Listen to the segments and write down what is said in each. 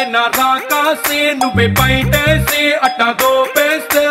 పైన రాకాసి నువ్వే బయటేసి అట్ట దోపేస్తే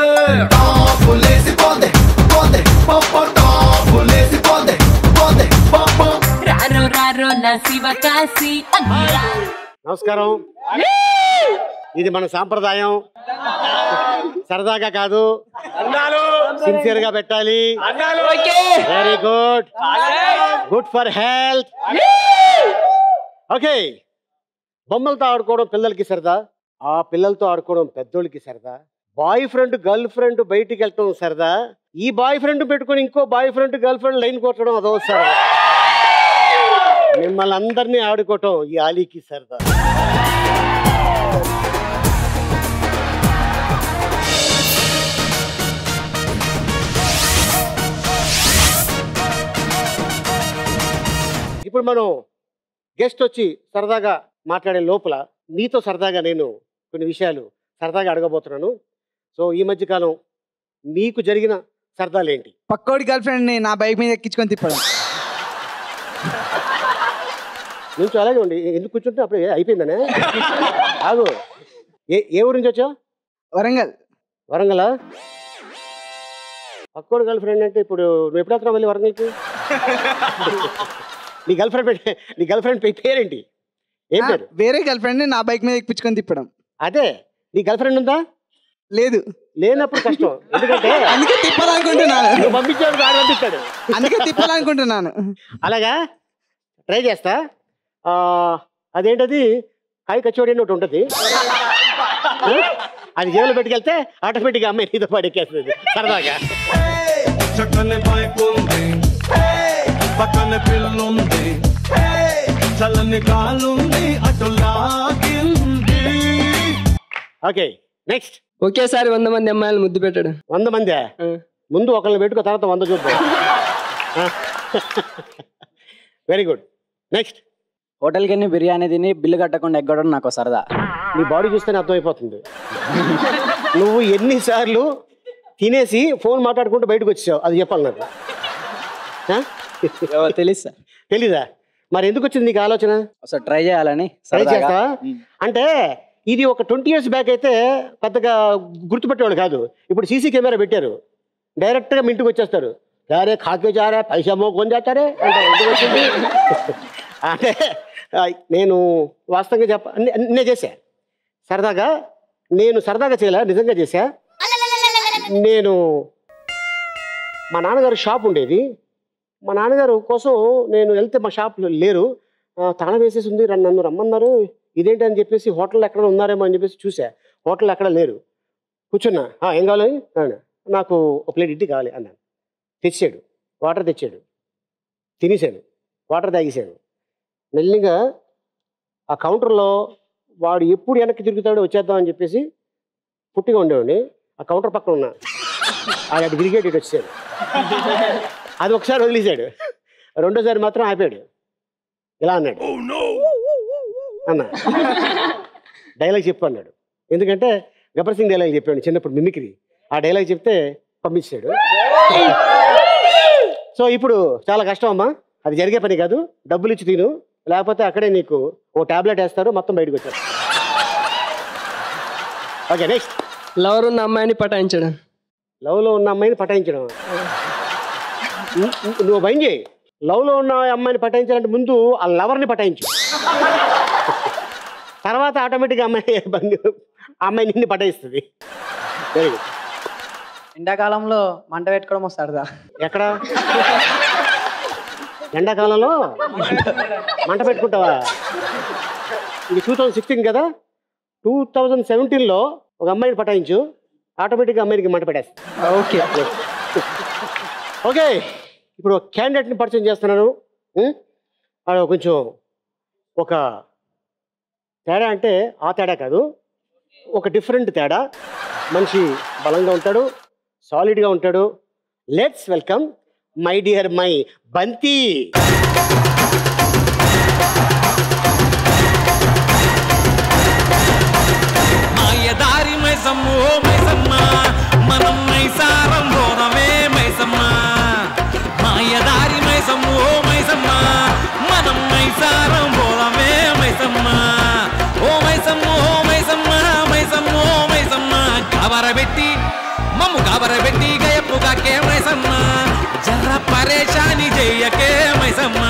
రారో రారో నా శివ కాశీ అన్నరా నమస్కారం ఇది మన సాంప్రదాయం సరదాగా కాదు సిన్సియర్ గా పెట్టాలి very good good for health okay బొమ్మలతో ఆడుకోవడం పిల్లలకి సరదా ఆ పిల్లలతో ఆడుకోవడం పెద్దోళ్ళకి సరదా బాయ్ ఫ్రెండ్ గర్ల్ ఫ్రెండ్ బయటికి వెళ్ళటం సరదా ఈ బాయ్ ఫ్రెండ్ పెట్టుకొని ఇంకో boyfriend girlfriend line కొట్టడం అదో సరదా మిమ్మల్ని అందరినీ ఆడుకోవటం ఈ ఆలీకి సరదా ఇప్పుడు మనం గెస్ట్ వచ్చి సరదాగా మాట్లాడే లోపల నీతో సరదాగా నేను కొన్ని విషయాలు సరదాగా అడగబోతున్నాను సో ఈ మధ్యకాలం మీకు జరిగిన సరదాలు ఏంటి పక్కోడి గర్ల్ ఫ్రెండ్ ని నా బైక్ మీద ఎక్కించుకొని తిప్పడం నుంచి అలాగే ఉండి ఎందుకు కూర్చుంటే అప్పుడు అయిపోయిందనే ఆగు ఏ ఏ ఊరి నుంచి వచ్చావు వరంగల్ వరంగలా పక్కోడు గర్ల్ ఫ్రెండ్ అంటే ఇప్పుడు నువ్వు ఎప్పుడు వస్తున్నావు మళ్ళీ వరంగల్కి నీ గర్ల్ ఫ్రెండ్ నీ గర్ల్ ఫ్రెండ్ పేరేంటి ఏం పేరు వేరే గర్ల్ ఫ్రెండ్ ని నా బైక్ మీద ఎక్కించుకొని తిప్పడం అదే నీ గర్ల్ ఫ్రెండ్ ఉందా లేదు లేనప్పుడు కష్టం ఎందుకంటే అందుకే తిప్పాలనుకుంటున్నాను నువ్వు పంపించాడు వాడు పంపిస్తాడు అందుకే తిప్పాలనుకుంటున్నాను అలాగా ట్రై చేస్తా ఆ, అదేంటది కాయ కచోడి అని ఒకటి ఉంటుంది ఆ? అది జేబులో పెట్టుకెళ్తే ఆటోమేటిక్గా అమ్మాయి నీతో పాటు ఎక్కేస్తుంది సరదాగా చక్కని బైక్ ఉంది పక్కన పిల్లుంది చల్లని గాలుంది అటు లాగింది ఓకే నెక్స్ట్ ఒకేసారి వంద మంది అమ్మాయిలు ముద్దు పెట్టాడు వంద మంది ముందు ఒకళ్ళని పెట్టుకో తర్వాత వంద చూద్దాం వెరీ గుడ్ నెక్స్ట్ హోటల్కి వెళ్ళి బిర్యానీ తిని బిల్లు కట్టకుండా ఎగ్గడం నాకు సరదా నీ బాడీ చూస్తేనే అర్థమైపోతుంది నువ్వు ఎన్నిసార్లు తినేసి ఫోన్ మాట్లాడుకుంటూ బయటకు వచ్చావు అది చెప్పాలి నాకు ఆ? తెలుసు సార్ తెలీదా మరి ఎందుకు వచ్చింది నీకు ఆలోచన ఒకసారి ట్రై చేయాలని ట్రై సరదాగా. చేస్తావా ఉమ్. అంటే ఇది ఒక ట్వంటీ ఇయర్స్ బ్యాక్ అయితే పెద్దగా గుర్తుపెట్టేవాడు కాదు ఇప్పుడు సీసీ కెమెరా పెట్టారు డైరెక్ట్గా మీ ఇంటికి వచ్చేస్తారు సారే ఖాకే జారా పైసా మోకొని చేస్తారే అంటే ఎందుకు వచ్చింది అంటే ఆ, నేను వాస్తవంగా చెప్ప నే- నేను చేశా సరదాగా నేను సరదాగా చేయలే నిజంగా చేశా నేను మా నాన్నగారు షాప్ ఉండేది మా నాన్నగారు కోసం నేను వెళ్తే మా షాప్లో లేరు ఆ, తాళం వేసేసి ఉంది రన్- నన్ను రమ్మన్నారు ఇదేంటి అని చెప్పేసి హోటల్లో ఎక్కడ ఉన్నారేమో అని చెప్పేసి చూసా హోటల్లో ఎక్కడ లేరు కూర్చున్నా "ఆ, ఏం కావాలి అన్నాడు నాకు ఒక ప్లేట్ ఇడ్లీ కావాలి అన్నాను తెచ్చాడు వాటర్ తెచ్చాడు తినేసాను వాటర్ తాగేసాను మెల్లిగా ఆ కౌంటర్లో వాడు ఎప్పుడు వెనక్కి తిరుగుతాడో వచ్చేద్దాం అని చెప్పేసి పుట్టిగా ఉండేవాడిని ఆ కౌంటర్ పక్కన ఉన్నా ఆడ అటు తిరిగేటి ఇటు వచ్చాడు అది ఒకసారి వదిలేశాడు రెండోసారి మాత్రం ఆపాడు ఇలా అన్నాడు అన్న డైలాగ్ చెప్పు అన్నాడు ఎందుకంటే గబ్బర్ సింగ్ డైలాగ్ చెప్పాడు చిన్నప్పుడు మిమిక్రీ ఆ డైలాగ్ చెప్తే పంపించాడు సో ఇప్పుడు చాలా కష్టం అమ్మా అది జరిగే పని కాదు డబ్బులు ఇచ్చి తిను లేకపోతే అక్కడే నీకు ఓ టాబ్లెట్ వేస్తారు మొత్తం బయటకు వచ్చారు ఓకే నెక్స్ట్ లవర్ ఉన్న అమ్మాయిని పటాయించాడు లవ్లో ఉన్న అమ్మాయిని పటాయించడం ను- ను- నువ్వు భయం చేయి లవ్లో ఉన్న అమ్మాయిని పటాయించాలంటే ముందు ఆ లవర్ని పటాయించు తర్వాత ఆటోమేటిక్గా అమ్మాయి ఆ అమ్మాయి నిన్ను పటాయిస్తుంది వెరీ గుడ్ ఎండాకాలంలో మంట పెట్టుకోవడం సరదా ఎక్కడ ఎండాకాలంలో మంట పెట్టుకుంటావా ఇది టూ థౌజండ్ సిక్స్టీన్ కదా టూ థౌజండ్ సెవెంటీన్లో ఒక అమ్మాయిని పటాయించు ఆటోమేటిక్గా అమ్మాయికి మంట పెట్టేస్తా ఓకే ఓకే ఇప్పుడు క్యాండిడేట్ని పరిచయం చేస్తున్నాను ఉం? వాడు కొంచెం ఒక తేడా అంటే ఆ తేడా కాదు ఒక డిఫరెంట్ తేడా మనిషి బలంగా ఉంటాడు సాలిడ్గా ఉంటాడు let's welcome my dear my బంతి మాయదారి మైసమ్ము ఓ మైసమ్మ మనం మైసారం పోదమే మైసమ్మ మాయదారి మైసమ్ము ఓ మైసమ్మ మనం మైసారం పోదమే మైసమ్మ ఓ మైసమ్ము ఓ గాబరబెట్టి మమ్ము గాబరబెట్టి గయప్పుగాకే మైసమ్మ జర పరేషాని చెయ్యకే మైసమ్మ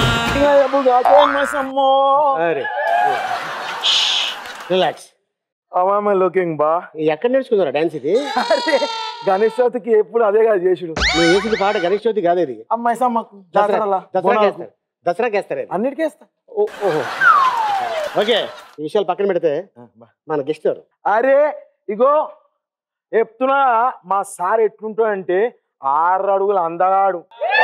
అరే రిలాక్స్ అవామ లుకింగ్ బా ఎక్కడ నేర్చుకున్నారా డాన్స్ ఇది అరే గణేష్ చవితికి ఎప్పుడు అదే కదా చేసుడు నువ్వు వేసింది పాట గణేష్ చవితి కాదు ఇది అమ్మాయి సమ్మకు దసరా జాతరలా దసరాకి వేస్తారు దసరాకి వేస్తారు ఇది. అన్నిటికీ వేస్తా ఓ- ఓహో ఓకే ఈ విషయాలు పక్కన పెడితే మన గెస్ట్ ఎవరు అరే ఇగో చెప్తున్నా మా సార్ ఎట్లుంటాడంటే ఆరు అడుగులు అందగాడు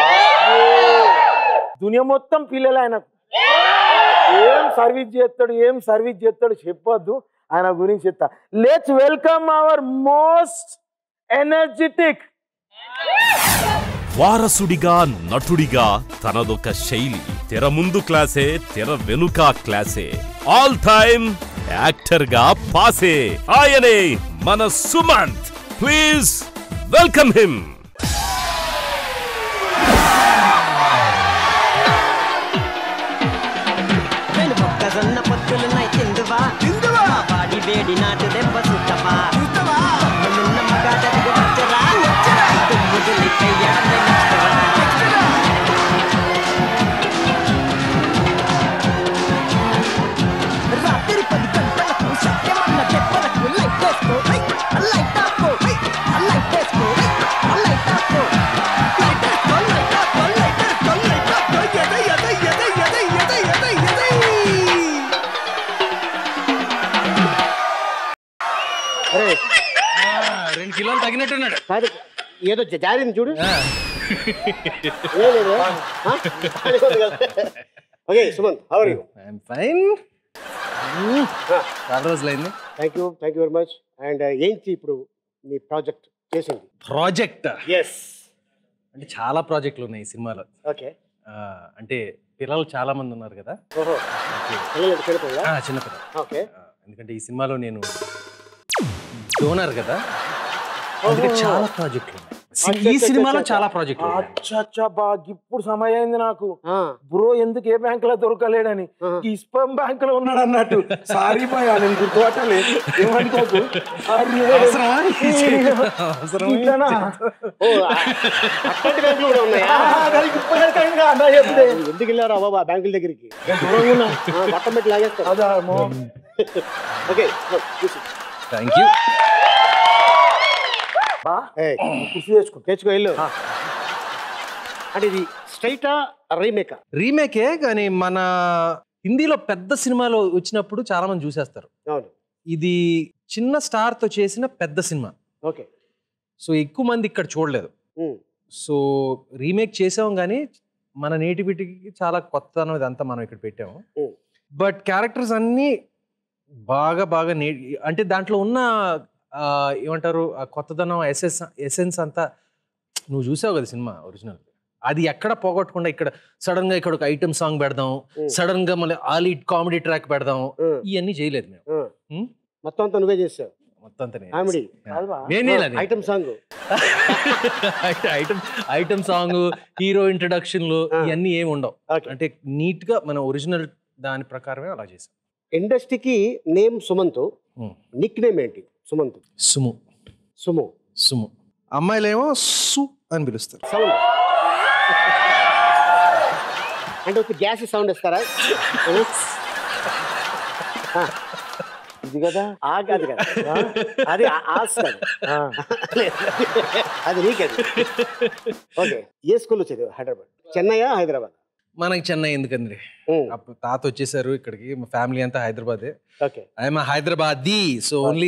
దునియా మొత్తం పిల్లలు ఆయనకు ఏం సర్వీస్ చేస్తాడు ఏం సర్వీస్ చేస్తాడు చెప్పొద్దు ఆయన గురించి చెప్తా let's welcome our most energetic వారసుడిగా నటుడిగా తనదొక శైలి తెర ముందు క్లాసే తెర వెనుక క్లాసే ఆల్ టైమ్ యాక్టర్ గా పాసే ఆయనే మన సుమంత్ ప్లీజ్ వెల్కమ్ హిమ్ నేను మొక్కజొన్న పొత్తులున్నాయి తిందువా మా వాడి వేడి నాటు దెబ్బ సుట్టవా నిన్న మగాడకు వచ్చరా దుమ్ము దులిపే ఎడమే నచ్చవా రాత్రి పది గంటలకు సత్యమన్న దెబ్బలకు లైట్ వేసుకో హై, లైట్ ఆఫ్ హై, లైట్ వేసుకో హై, లైట్ ఆఫ్ లైట్ వేసుకో లైట్ ఆఫ్ లైట్ వేసుకో లైట్ ఆఫ్ ఎద ఎద ఎద ఎద ఎద ఎద ఎద అరే రెండు కిలోలు తగినట్టున్నాడు కాదు ఏదో జ- జారింది చూడు ఏ లేదు. ఆ? బాగానే ఉంది కదా. Okay Sumanth how are you fine చాలా రోజులైంది thank you thank you very much and ఏంటి ఇప్పుడు మీ ప్రాజెక్ట్ చేసింది ప్రాజెక్ట్ ఎస్ అంటే చాలా ప్రాజెక్టులు ఉన్నాయి ఈ సినిమాలో ఓకే ఆ, అంటే పిల్లలు చాలా మంది ఉన్నారు కదా ఓహో పిల్లలు చనిపోయా ఆ, చిన్న పిల్లలు ఓకే ఆ, ఎందుకంటే ఈ సినిమాలో నేను డోనర్ కదా అందుకే చాలా ప్రాజెక్టులు ఉన్నాయి సి- ఈ సినిమాలో చాలా ప్రాజెక్టులు ఉన్నాయి అచ్చా బా ఇప్పుడు సమయం అయింది నాకు బ్రో ఎందుకు ఏ బ్యాంక్ లో దొరకలేడని ఈ స్పమ్ బ్యాంక్ లో ఉన్నాడు అన్నట్టు సారీ బాయ్ నేను గుర్తుపట్టలేదు ఏమనుకోకు అరే. అవసరమా? ఇట్లనా? ఓ ఆ- అట్లాంటి బ్యాంకులు కూడా ఉన్నాయా ఆ, దానికి ఇప్పటికే అయిందిగా అన్నా చెప్తే. ఎందుకు వెళ్ళారా బాబా బ్యాంకుల దగ్గరికి దూరంగా ఉన్నా. ఆ, బట్టం పెట్టి లాగేస్తారు అదా మో. ఓకే థ్యాంక్ యూ బా కృషి తెచ్చుకో తెచ్చుకో వెళ్ళు అంటే ఇది స్ట్రైటా రీమేకా రీమేకే కానీ మన హిందీలో పెద్ద సినిమాలు వచ్చినప్పుడు చాలా మంది చూసేస్తారు అవును ఇది చిన్న స్టార్ తో చేసిన పెద్ద సినిమా ఓకే సో ఎక్కువ మంది ఇక్కడ చూడలేదు ఉమ్, సో రీమేక్ చేసాం కానీ మన నేటివిటీకి చాలా కొత్తదనం ఇదంతా మనం ఇక్కడ పెట్టాము Hmm. బట్ క్యారెక్టర్స్ అన్నీ బాగా బాగా నే అంటే దాంట్లో ఉన్న ఆ, ఏమంటారు ఆ కొత్తదనం ఎసెస్ ఎసెన్స్ అంతా నువ్వు చూసావు కదా సినిమా ఒరిజినల్ అది ఎక్కడ పోగొట్టకుండా ఇక్కడ సడన్ గా ఇక్కడ ఒక ఐటమ్ సాంగ్ పెడదాం Hmm. సడన్ గా మళ్ళీ ఆలీ కామెడీ ట్రాక్ పెడదాం Hmm. ఇవన్నీ చేయలేదు మేము ఆ. Hmm? మొత్తం అంతా నువ్వే చేసావు మొత్తం అంతా నేనే కామెడీ కాదు బా. నేనే అది. Item song item item song hero ఇంట్రడక్షన్లు ఆ. ఇవన్నీ ఏమి ఉండవు ఓకే అంటే నీట్ గా మన ఒరిజినల్ దాని ప్రకారమే అలా చేసాం ఇండస్ట్రీకి name Sumanth Hmm. Nickname ఏంటి సుమంత్ సుము సుము సుము అమ్మాయిలేమో సు అని పిలుస్తారు సౌండ్ అంటే ఒక గ్యాస్ సౌండ్ ఇస్తారా ఇది కదా ఆ కాదు కదా అది ఆ- ఆస్ కాదు లేదు. అది నీకది ఓకే ఏ స్కూల్లో చదివా హైదరాబాద్ చెన్నైయా హైదరాబాద్ మనకి చెన్నై ఎందుకండి ఉమ్, అప్పుడు తాత వచ్చేసారు ఇక్కడికి మా ఫ్యామిలీ అంతా హైదరాబాదే okay I'm Hyderabadi so only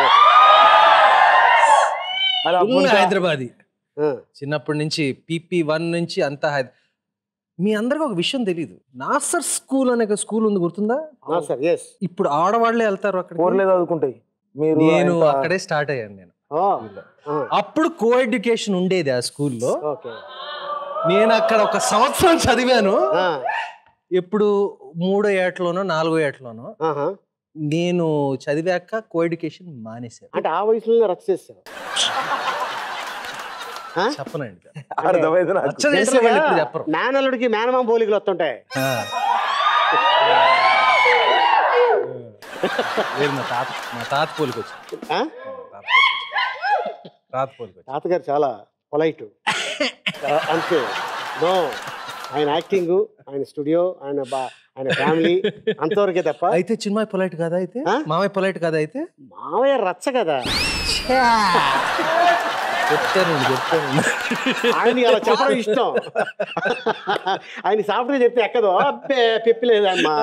అలా హైదరాబాదీ ఆ, చిన్నప్పటి నుంచి పీపీ వన్ నుంచి అంతా హైద- మీ అందరికి ఒక విషయం తెలియదు నాసర్ స్కూల్ అనే ఒక స్కూల్ ఉంది గుర్తుందా ఆ, సార్ ఎస్ ఇప్పుడు ఆడవాళ్లే వెళ్తారు అక్కడ ఫోర్లే చదువుకుంటాయి మీరు నేను ఎంత- అక్కడే స్టార్ట్ అయ్యాను నేను ఓ, ఆ, అప్పుడు కో ఎడ్యుకేషన్ ఉండేది ఆ స్కూల్లో ఓకే నేను అక్కడ ఒక సంవత్సరం చదివాను ఆ, ఎప్పుడు మూడో ఏటలోనో నాలుగో ఏటలోనో ఆహా. నేను చదివాక కో ఎడ్యుకేషన్ మానేశాను అంటే ఆ వయసులోనే రచ్చ చేస్తావు ఆ? చెప్పనండి అర్థమైంది నాకు. రచ్చ చేసే వాళ్ళు ఇప్పుడు చెప్పరు మేనల్లుడికి మేనమామ పోలికలు వస్తుంటాయి ఆ. లేదు మా తాత మా తాత పోలికి వచ్చింది ఆ? మా తాత పోలికి వచ్చింది. రాత్పోలికి వచ్చి తాతగారు చాలా పొలైట్ అంతే నో ఆయన యాక్టింగ్ ఆయన స్టూడియో ఆయన బా ఆయన ఫ్యామిలీ అంతవరకే తప్ప అయితే చిన్మాయ్ పొలైట్ కాదా అయితే ఆ? మామయ్య పొలైట్ కాదా అయితే మావయ్య రచ్చ కదా చెప్తాను చెప్తాను ఆయన అలా చెప్పడం ఇష్టం ఆయన సాఫ్ట్వేర్ చెప్తే ఎక్కదు అబ్బే పెప్పిలేదమ్మా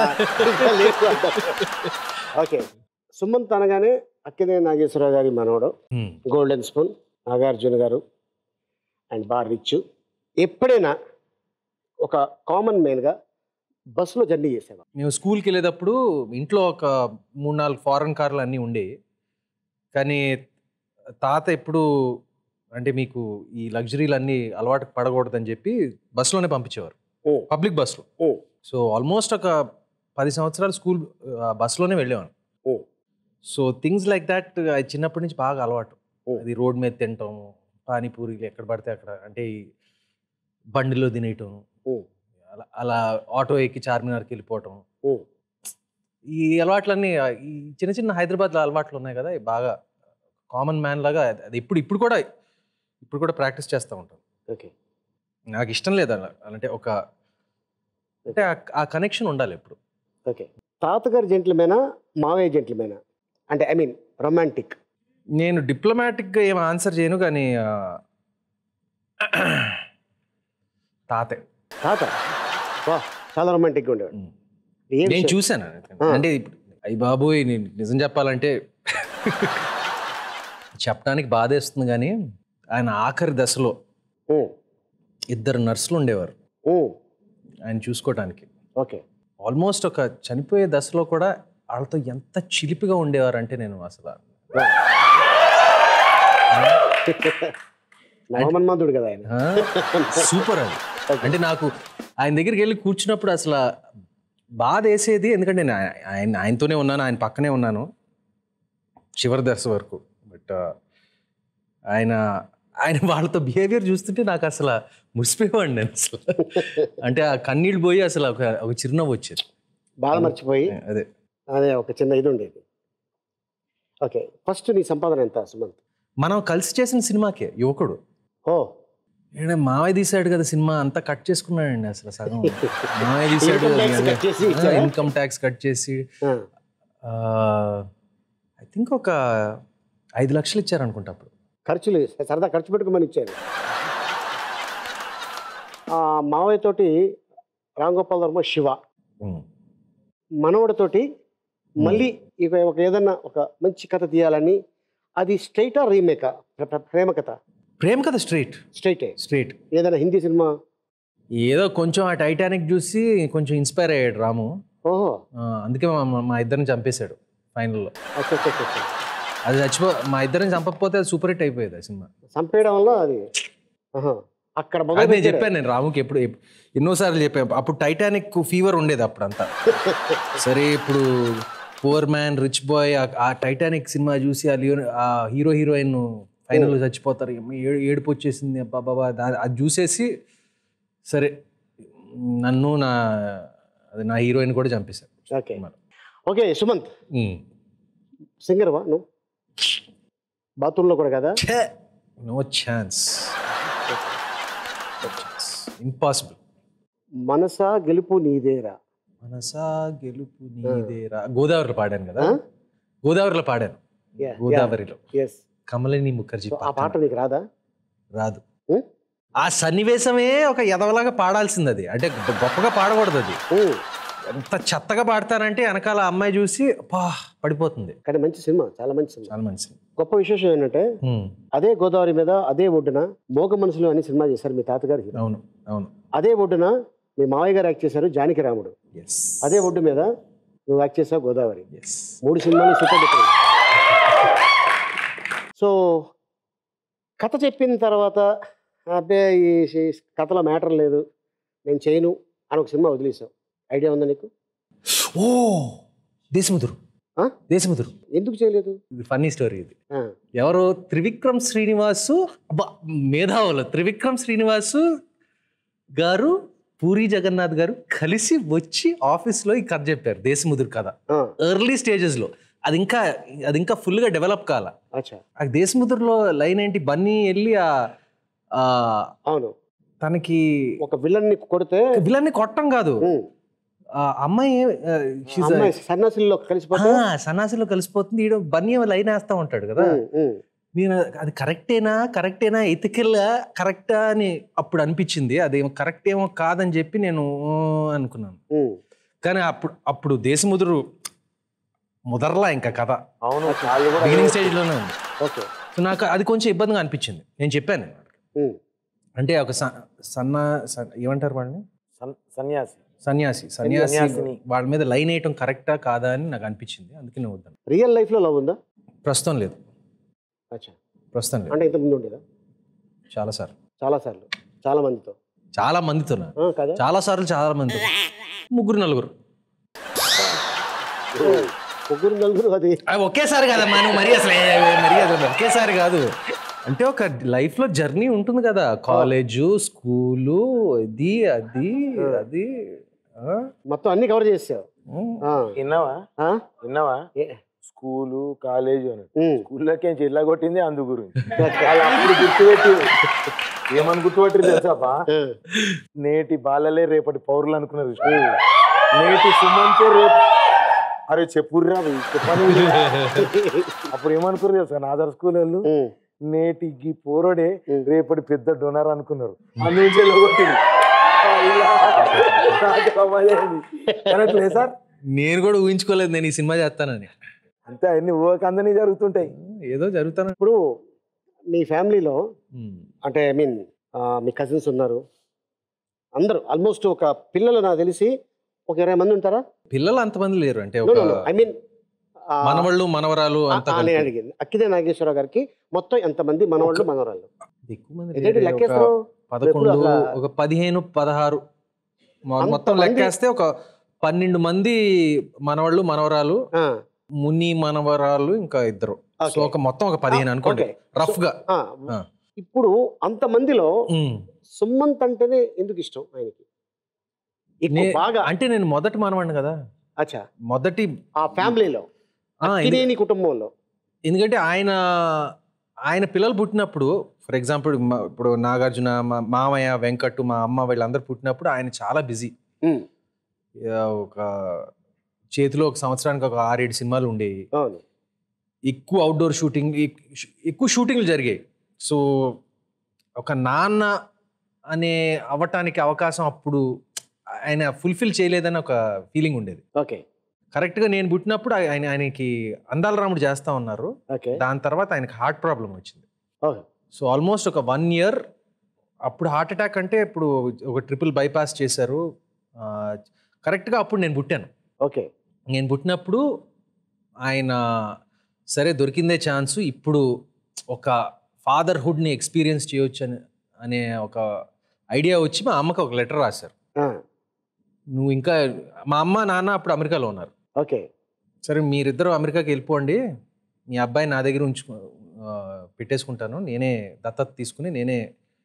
ఓకే సుమంత్ అనగానే అక్కినే నాగేశ్వరరావు గారి మనవడు హ్మ్. గోల్డెన్ స్పూన్ నాగార్జున గారు అండ్ బార్ రిచ్ ఎప్పుడైనా ఒక కామన్ మ్యాన్గా బస్సులో జర్నీ చేసేవా మేము స్కూల్కి వెళ్ళేటప్పుడు ఇంట్లో ఒక మూడు నాలుగు ఫారెన్ కార్లు అన్నీ ఉండేవి కానీ తాత ఎప్పుడు అంటే మీకు ఈ లగ్జరీలు అన్నీ అలవాటు పడకూడదని చెప్పి బస్సులోనే పంపించేవారు ఓ. పబ్లిక్ బస్సులో ఓ. సో ఆల్మోస్ట్ ఒక పది సంవత్సరాలు స్కూల్ ఆ, బస్సులోనే వెళ్ళేవాను ఓ. సో థింగ్స్ లైక్ దాట్ చిన్నప్పటి నుంచి బాగా అలవాటు ఓ. అది రోడ్ మీద తినటం పానీపూరీలు ఎక్కడ పడితే అక్కడ అంటే ఈ బండిలో తినేయటం ఓ. అలా అలా ఆటో ఎక్కి చార్మినార్కి వెళ్ళిపోవటం ఓ. ఈ అలవాట్లన్నీ ఆ, ఈ చిన్న చిన్న హైదరాబాద్లో అలవాట్లు ఉన్నాయి కదా ఇవి బాగా కామన్ మ్యాన్ లాగా అది- అది ఇప్పుడు ఇప్పుడు కూడా ఇప్పుడు కూడా ప్రాక్టీస్ చేస్తూ ఉంటాను ఓకే నాకు ఇష్టం లేదు అలా అంటే ఒక అంటే ఆ- ఆ కనెక్షన్ ఉండాలి ఎప్పుడు ఓకే తాతగారు జెంట్లమేనా మావయ్య జెంట్లమేనా అంటే ఐ మీన్ రొమాంటిక్ నేను డిప్లొమాటిక్గా ఏం ఆన్సర్ చేయను కానీ ఆ, తాతే తాత వా చాలా రొమాంటిక్గా ఉండేవాడు ఉమ్. ఏ నేను విషయం? చూశాను ఆ. అంటే ఇప్పుడు అయ్యి బాబోయ్ నేను నిజం చెప్పాలంటే చెప్పడానికి బాధేస్తుంది కానీ ఆయన ఆఖరి దశలో ఉమ్, ఇద్దరు నర్సులు ఉండేవారు ఉమ్, ఆయన చూసుకోవటానికి ఓకే ఆల్మోస్ట్ ఒక చనిపోయే దశలో కూడా వాళ్ళతో ఎంత చిలిపిగా ఉండేవారు అంటే నేను అసలు నవమన్మంతుడు కదా ఆయన సూపర్ అది అంటే నాకు ఆయన దగ్గరికి వెళ్ళి కూర్చున్నప్పుడు అసలు బాధ వేసేది ఎందుకంటే నేను ఆయ- ఆయన ఆయనతోనే ఉన్నాను ఆయన పక్కనే ఉన్నాను చివరి దశ వరకు బట్ ఆయన ఆయన వాళ్ళతో బిహేవియర్ చూస్తుంటే నాకు అసలు మురిసిపోయేవాడిని నేను అసలు అంటే ఆ కన్నీళ్ళు పోయి అసలు ఒక ఒక చిరునవ్వు వచ్చేది బాధ మర్చిపోయి అదే అదే ఒక చిన్న ఇది ఉండేది ఓకే ఫస్ట్ నీ సంపాదన ఎంత సుమంత్ మనం కలిసి చేసిన సినిమాకే యువకుడు ఓ ఈయన మావయ్య తీసాడు కదా సినిమా అంతా కట్ చేసుకున్నాడండి అసలు సగం మావయ్య తీసాడు Income tax cut చేసి ఇచ్చారా? ఇన్కమ్ ట్యాక్స్ కట్ చేసి ఆ, ఐ థింక్ ఒక ఐదు లక్షలు ఇచ్చారు అనుకుంటా అప్పుడు ఖర్చులు సరదా ఖర్చు పెట్టుకోమని ఇచ్చారు ఆ, మావయ్య తోటి రామ్ గోపాల్ వర్మ శివ ఉమ్. మనవడితోటి మళ్ళీ ఇక ఒక ఏదన్నా ఒక మంచి కథ తీయాలని అది స్ట్రైటా రీమేకా ప్రేమ కథ ప్రేమ కదా స్ట్రైట్ స్ట్రైటే స్ట్రైట్ ఏదైనా హిందీ సినిమా ఏదో కొంచెం ఆ టైటానిక్ చూసి కొంచెం ఇన్స్పైర్ అయ్యాడు రాము ఓహో ఆ, అందుకే మా మా ఇద్దరిని చంపేశాడు ఫైనల్లో అచ్చా, అచ్చా, అచ్చా, అచ్చా. అది చచ్చిపో మా ఇద్దరిని చంపకపోతే అది సూపర్ హిట్ అయిపోయేది ఆ సినిమా చంపేయడం వల్ల అది ఆహా. అక్కడ మొదలు అది నేను పెట్టాడు. చెప్పాను నేను రాముకి ఎప్పుడు ఎప్- ఎన్నోసార్లు చెప్పాను అప్పుడు టైటానిక్ ఫీవర్ ఉండేది అప్పుడంతా సరే ఇప్పుడు పూర్ మ్యాన్ రిచ్ బాయ్ ఆ టైటానిక్ సినిమా చూసి ఆ లియో ఆ హీరో హీరోయిన్ ఫైనల్ చచ్చిపోతారు ఏం ఏడు- ఏడుపు వచ్చేసింది అబ్బా బాబా దా- అది చూసేసి సరే నన్ను నా అది నా హీరోయిన్ కూడా చంపేశారు ఓకే ఓకే సుమంత్ సింగర్వా నువ్వు బాత్రూంలో కూడా కదా నో ఛాన్స్ ఇంపాసిబుల్ మనసా గెలుపు నీదేరా మనసా గెలుపు నీదేరా గోదావరిలో పాడాను కదా ఆ? గోదావరిలో పాడాను Yeah, గోదావరిలో ఎస్ కమలిని ముఖర్జీ ఆ పక్కన. పాట నీకు రాదా రాదు ఉం? ఆ సన్నివేశమే ఒక ఎదవలాగా పాడాల్సింది అది అంటే గొప్ప- గొప్పగా పాడకూడదు అది ఉం. ఎంత చెత్తగా పాడతారంటే వెనకాల అమ్మాయి చూసి పా పడిపోతుంది కానీ మంచి సినిమా చాలా మంచి సినిమా చాలా మంచిది గొప్ప విశేషం ఏంటంటే ఉం. అదే గోదావరి మీద అదే ఒడ్డున మోగ మనసులో అని సినిమా చేశారు మీ తాతగారు హీరో అవును అవును అదే ఒడ్డున మీ మావయ్య గారు యాక్ట్ చేశారు జానకి రాముడు ఎస్ అదే ఒడ్డు మీద నువ్వు యాక్ట్ చేసావు గోదావరి ఎస్ మూడు సినిమాలు సూపర్ డిఫరెంట్ సో కథ చెప్పిన తర్వాత అబ్బే ఈ ఈ కథలో మ్యాటర్ లేదు నేను చేయను అని ఒక సినిమా వదిలేసావు ఐడియా ఉందా నీకు ఓ దేశముదురు ఆ? దేశముదురు ఎందుకు చేయలేదు ఇది ఫన్నీ స్టోరీ ఇది ఆ, ఎవరు త్రివిక్రమ్ శ్రీనివాసు అబ్బా, మేధావులు త్రివిక్రమ్ శ్రీనివాసు గారు పూరి జగన్నాథ్ గారు కలిసి వచ్చి ఆఫీస్లో ఈ కథ చెప్పారు దేశముదురు కథ ఆ, ఎర్లీ స్టేజెస్లో అది ఇంకా అది ఇంకా ఫుల్గా డెవలప్ కాల అచ్చా ఆ దేశముద్రలో లైన్ ఏంటి బన్నీ వెళ్ళి ఆ ఆ, అవును తనకి ఒక విలన్ ని కొడితే విలన్ని కొట్టం కాదు ఉమ్, ఆ అమ్మాయి ఆ, she's a- అమ్మాయి సన్యాసుల్లో కలిసిపోతే ఆ, సన్నాసిలో కలిసిపోతుంది ఈడ బన్నీ లైన్ వేస్తా ఉంటాడు కదా ఉమ్, ఉమ్, నేను అది కరెక్టేనా కరెక్టేనా ఎథికల్ కరెక్టా అని అప్పుడు అనిపించింది అదేమో కరెక్ట్ ఏమో కాదని చెప్పి నేను ఊ అనుకున్నాను ఉమ్. కానీ అప్పుడు అప్పుడు దేశముదురు ముదరలా ఇంకా కథ అవును వాళ్ళు కూడా బిగినింగ్ స్టేజ్లోనే ఉంది ఓకే సో నాకు అది కొంచెం ఇబ్బందిగా అనిపించింది నేను చెప్పాను ఉమ్, అంటే ఒక స- సన్న స- ఏమంటారు వాళ్ళని సన్- సన్యాసి సన్యాసి సన్యాసి సన్యాసిని. వాళ్ళ మీద లైన్ వేయటం కరెక్టా కాదా అని నాకు అనిపించింది అందుకే నేను వద్దాను రియల్ లైఫ్ లో లవ్ ఉందా ప్రస్తుతం లేదు అచ్చా ప్రస్తుతం లేదు అంటే ఇంత ముందు ఉండేదా చాలా సార్లు చాలా సార్లు చాలా మందితో చాలా మందితో నా. ఆ, కదా చాలా సార్లు చాలా మందితో ముగ్గురు నలుగురు ముగ్గురు నలుగురు అది అవి ఒకేసారి కదమ్మా నువ్వు మరీ అసలు ఏ- మరీ అసలు ఒకేసారి కాదు అంటే ఒక లైఫ్ లో జర్నీ ఉంటుంది కదా కాలేజు స్కూలు ఇది అది అది ఆ? మొత్తం అన్ని కవర్ చేసావు ఉమ్. ఆ, విన్నావా ఆ? విన్నావా ఏ- స్కూలు కాలేజు అని ఉమ్. స్కూల్లోకి జిల్లా కొట్టింది అందు గురించి వాళ్ళు అప్పుడు గుర్తుపెట్టి ఏమని గుర్తుపెట్టి తెలుసాపా ఆ, నేటి బాలలే రేపటి పౌరులు అనుకున్నారు నేటి సుమంతే రేపు అరే చెప్పుర్రా భయ్, చెప్పని అప్పుడు ఏమనుకున్నారు తెలుసా నాదర్ స్కూల్ వాళ్ళు ఉమ్. నేటి గీ పోరడే రేపటి పెద్ద డొనర్ అనుకున్నారు అందుకే కొట్టింది కరెక్ట్ లేదు సార్ నేను కూడా ఊహించుకోలేదు నేను ఈ సినిమా చేస్తానని అంతే అన్ని ఊరికి అందని జరుగుతుంటాయి ఏదో జరుగుతాను ఇప్పుడు మీ ఫ్యామిలీలో అంటే ఐ మీన్ మీ కజిన్స్ ఉన్నారు అందరూ ఆల్మోస్ట్ ఒక పిల్లలు నాకు తెలిసి ఒక ఇరవై మంది ఉంటారా పిల్లలు అంతమంది లేరు అంటే ఒక ఐ మీన్ మనవళ్ళు మనవరాలు అంతా నేను కలిపి. అడిగింది అక్కిదే నాగేశ్వరరావు గారికి మొత్తం ఎంతమంది మనవాళ్ళు మనవరాళ్ళు ఎక్కువ మంది ఏంటంటే లేరు. ఒక లెక్కేస్తావు పదకొండు ఎప్పుడు అట్లా- ఒక పదిహేను పదహారు మొ- అంత మొత్తం మంది- లెక్కేస్తే ఒక పన్నెండు మంది మనవాళ్ళు మనవరాలు ఆ, ముని మనవరాలు ఇంకా ఇద్దరు సో Okay. ఒక మొత్తం ఒక పదిహేను అనుకోండి okay. రఫ్ గా ఆ, ఆ. ఇప్పుడు అంత మందిలో ఉమ్. సుమంత్ అంటేనే ఎందుకు ఇష్టం ఆయనకి ఎక్కువ నే- బాగా అంటే నేను మొదటి మనవాడిని కదా అచ్చా మొదటి ఆ ఫ్యామిలీలో ఆ, ఎందు- అక్కినేని కుటుంబంలో ఎందుకంటే ఆయన ఆయన పిల్లలు పుట్టినప్పుడు ఫర్ ఎగ్జాంపుల్ ఇప్పుడు నాగార్జున మా మామయ్య వెంకట్ మా అమ్మ వీళ్ళందరూ పుట్టినప్పుడు ఆయన చాలా బిజీ ఉమ్, ఒక చేతిలో ఒక సంవత్సరానికి ఒక ఆరేడు సినిమాలు ఉండేవి అవును ఎక్కువ అవుట్డోర్ షూటింగ్ ఎక్కువ షూటింగ్లు జరిగాయి సో ఒక నాన్న అనే అవ్వటానికి అవకాశం అప్పుడు ఆయన ఫుల్ఫిల్ చేయలేదని ఒక ఫీలింగ్ ఉండేది ఓకే కరెక్ట్గా నేను పుట్టినప్పుడు ఆయన ఆయనకి అందాల రాముడు చేస్తా ఉన్నారు ఓకే దాని తర్వాత ఆయనకి హార్ట్ ప్రాబ్లం వచ్చింది ఓకే సో ఆల్మోస్ట్ ఒక వన్ ఇయర్ అప్పుడు హార్ట్ అటాక్ అంటే ఇప్పుడు ఒక ట్రిపుల్ బైపాస్ చేశారు ఆ, కరెక్ట్గా అప్పుడు నేను పుట్టాను ఓకే నేను పుట్టినప్పుడు ఆయన సరే దొరికిందే ఛాన్స్ ఇప్పుడు ఒక ఫాదర్హుడ్ని ఎక్స్పీరియన్స్ చేయొచ్చు అని అనే ఒక ఐడియా వచ్చి మా అమ్మకి ఒక లెటర్ రాశారు ఆ, నువ్వు ఇంకా మా అమ్మ నాన్న అప్పుడు అమెరికాలో ఉన్నారు ఓకే సరే మీరిద్దరు అమెరికాకి వెళ్ళిపోండి మీ అబ్బాయి నా దగ్గర ఉంచు ఆ, పెట్టేసుకుంటాను నేనే దత్తత తీసుకుని నేనే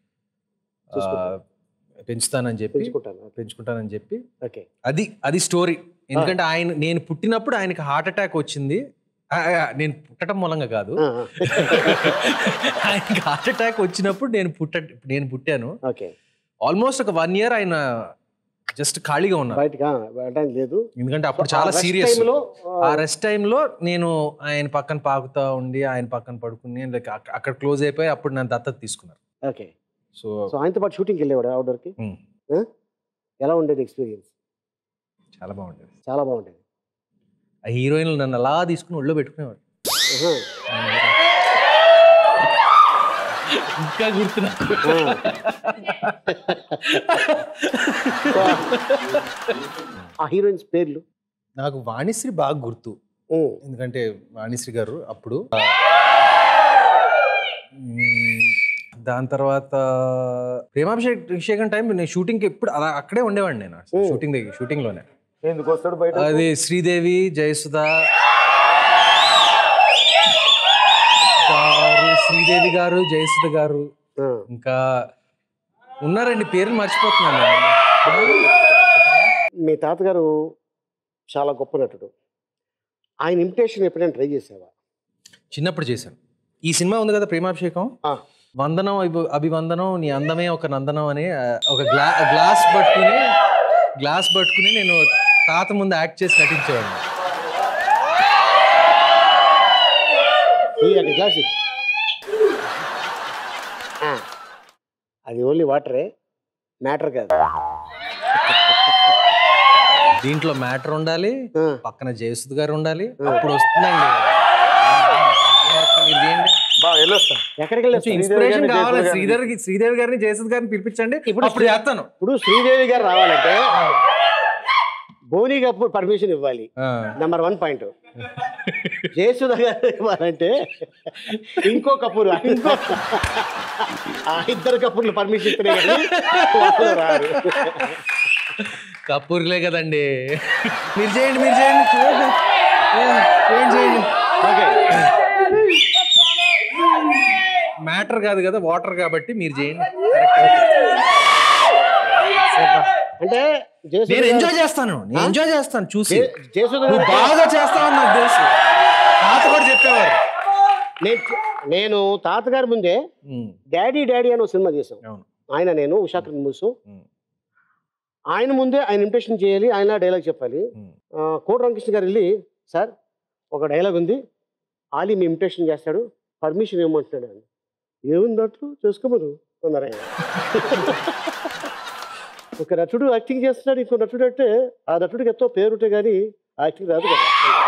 ఆ, చూసుకుంటాను. పెంచుతానని చెప్పి పెంచుకుంటాను పెంచుకుంటానని చెప్పి ఓకే అది అది స్టోరీ ఎందుకంటే ఆయన నేను పుట్టినప్పుడు ఆయనకి హార్ట్ అటాక్ వచ్చింది ఆ, ఆ, నేను పుట్టడం మూలంగా కాదు ఆ, ఆ. ఆయనకి హార్ట్ అటాక్ వచ్చినప్పుడు నేను పుట్ట నేను పుట్టాను ఓకే ఆల్మోస్ట్ ఒక వన్ ఇయర్ ఆయన జస్ట్ ఖాళీగా ఉన్నారు బయటగా వెళ్ళడానికి లేదు ఎందుకంటే అప్పుడు ఆ చాలా rest సీరియస్ time లో, ఆ రెస్ట్ టైంలో నేను ఆయన పక్కన పాకుతా ఉండి ఆయన పక్కన పడుకుని లైక్ అక్కడ క్లోజ్ అయిపోయి అప్పుడు నన్ను దత్తత తీసుకున్నారు ఓకే సో సో ఆయనతో పాటు షూటింగ్కి వెళ్ళేవాడు అవుట్డోర్కి ఉమ్, ఎలా ఉండేది ఎక్స్పీరియన్స్ చాలా బాగుండేది చాలా బాగుండేది ఆ హీరోయిన్లు నన్ను అలా తీసుకుని ఒళ్ళో పెట్టుకునేవాడు ఆహా. ఇంకా గుర్తు నాకు. ఆ హీరోయిన్స్ పేర్లు నాకు వాణిశ్రీ బాగా గుర్తు ఉమ్, ఎందుకంటే వాణిశ్రీ గారు అప్పుడు మ్మ్, దాని తర్వాత ప్రేమాభిషేక్ అభిషేకం టైం నేను షూటింగ్కి ఎప్పుడు అలా అక్కడే ఉండేవాడిని నేను Hmm. షూటింగ్ దగ్గర షూటింగ్లోనే ఎందుకు వస్తాడు బయట అది శ్రీదేవి జయసుధ గారు శ్రీదేవి గారు జయసుధ గారు ఆ. ఇంకా ఉన్నారండి పేర్లు మర్చిపోతున్నాను మీ తాతగారు చాలా గొప్ప నటుడు ఆయన ఇమిటేషన్ ఎప్పుడైనా ట్రై చేసావా చిన్నప్పుడు చేశాను ఈ సినిమా ఉంది కదా ప్రేమాభిషేకం వందనం అభి- అభివందనం నీ అందమే ఒక నందనం అని ఆ, ఒక గ్లా గ్లాస్ పట్టుకుని గ్లాస్ పట్టుకుని నేను తాత ముందు యాక్ట్ చేసి నటించేవాడిని ఈ అక్కడ గ్లాస్ ఇవ్వు. ఆ, అది ఓన్లీ వాటరే మ్యాటర్ కాదు దీంట్లో మ్యాటర్ ఉండాలి పక్కన జయసుద్ గారు ఉండాలి అప్పుడు వస్తుందండి మీరు చేయండి. బాగా వెళ్ళొస్తాం ఎక్కడికి కొంచెం ఇన్స్పిరేషన్ కావాలి శ్రీధర్ శ్రీదేవి గారిని జయసుద్ గారిని పిలిపించండి ఇప్పుడు అప్పుడు చేస్తాను ఇప్పుడు శ్రీదేవి గారు రావాలంటే బోనీ కపూర్ పర్మిషన్ ఇవ్వాలి number one point Jayasudha garu ఇవ్వాలంటే ఇంకో కపూర్ ఇంకో ఆ ఇద్దరు కపూర్లు పర్మిషన్ ఇస్తేనే కానీ వాళ్ళు రారు కపూర్లే కదండి మీరు చేయండి మీరు చేయండి చేయండి చేయండి చేయండి ఓకే మ్యాటర్ కాదు కదా వాటర్ కాబట్టి మీరు చేయండి అంటే జయసుధ నేను గారు- ఎంజాయ్ చేస్తాను నేను ఎంజాయ్ చేస్తాను చూసి జే- జయసుధ నువ్వు గారు- బాగా చేస్తావని నాకు తెలుసు తాత కూడా చెప్పేవారు నేను నేను తాతగారి ముందే డాడీ డాడీ అని ఒక సినిమా చేశాం అవును ఆయన నేను ఉషాకర్ మూసు ఆయన ముందే ఆయన ఇంప్రెషన్ చేయాలి ఆయన డైలాగ్ చెప్పాలి ఆ, కోట రామకృష్ణ గారు వెళ్ళి సార్ ఒక డైలాగ్ ఉంది ఆలీ మీ ఇంప్రెషన్ చేస్తాడు పర్మిషన్ ఏమంటున్నాడు అని ఏముంది అట్లు చేసుకోమను అన్నారు ఆయన ఒక నటుడు యాక్టింగ్ చేస్తున్నాడు ఇంకో నటుడు అంటే ఆ నటుడికి ఎంతో పేరుంటే కానీ యాక్టింగ్ రాదు కదా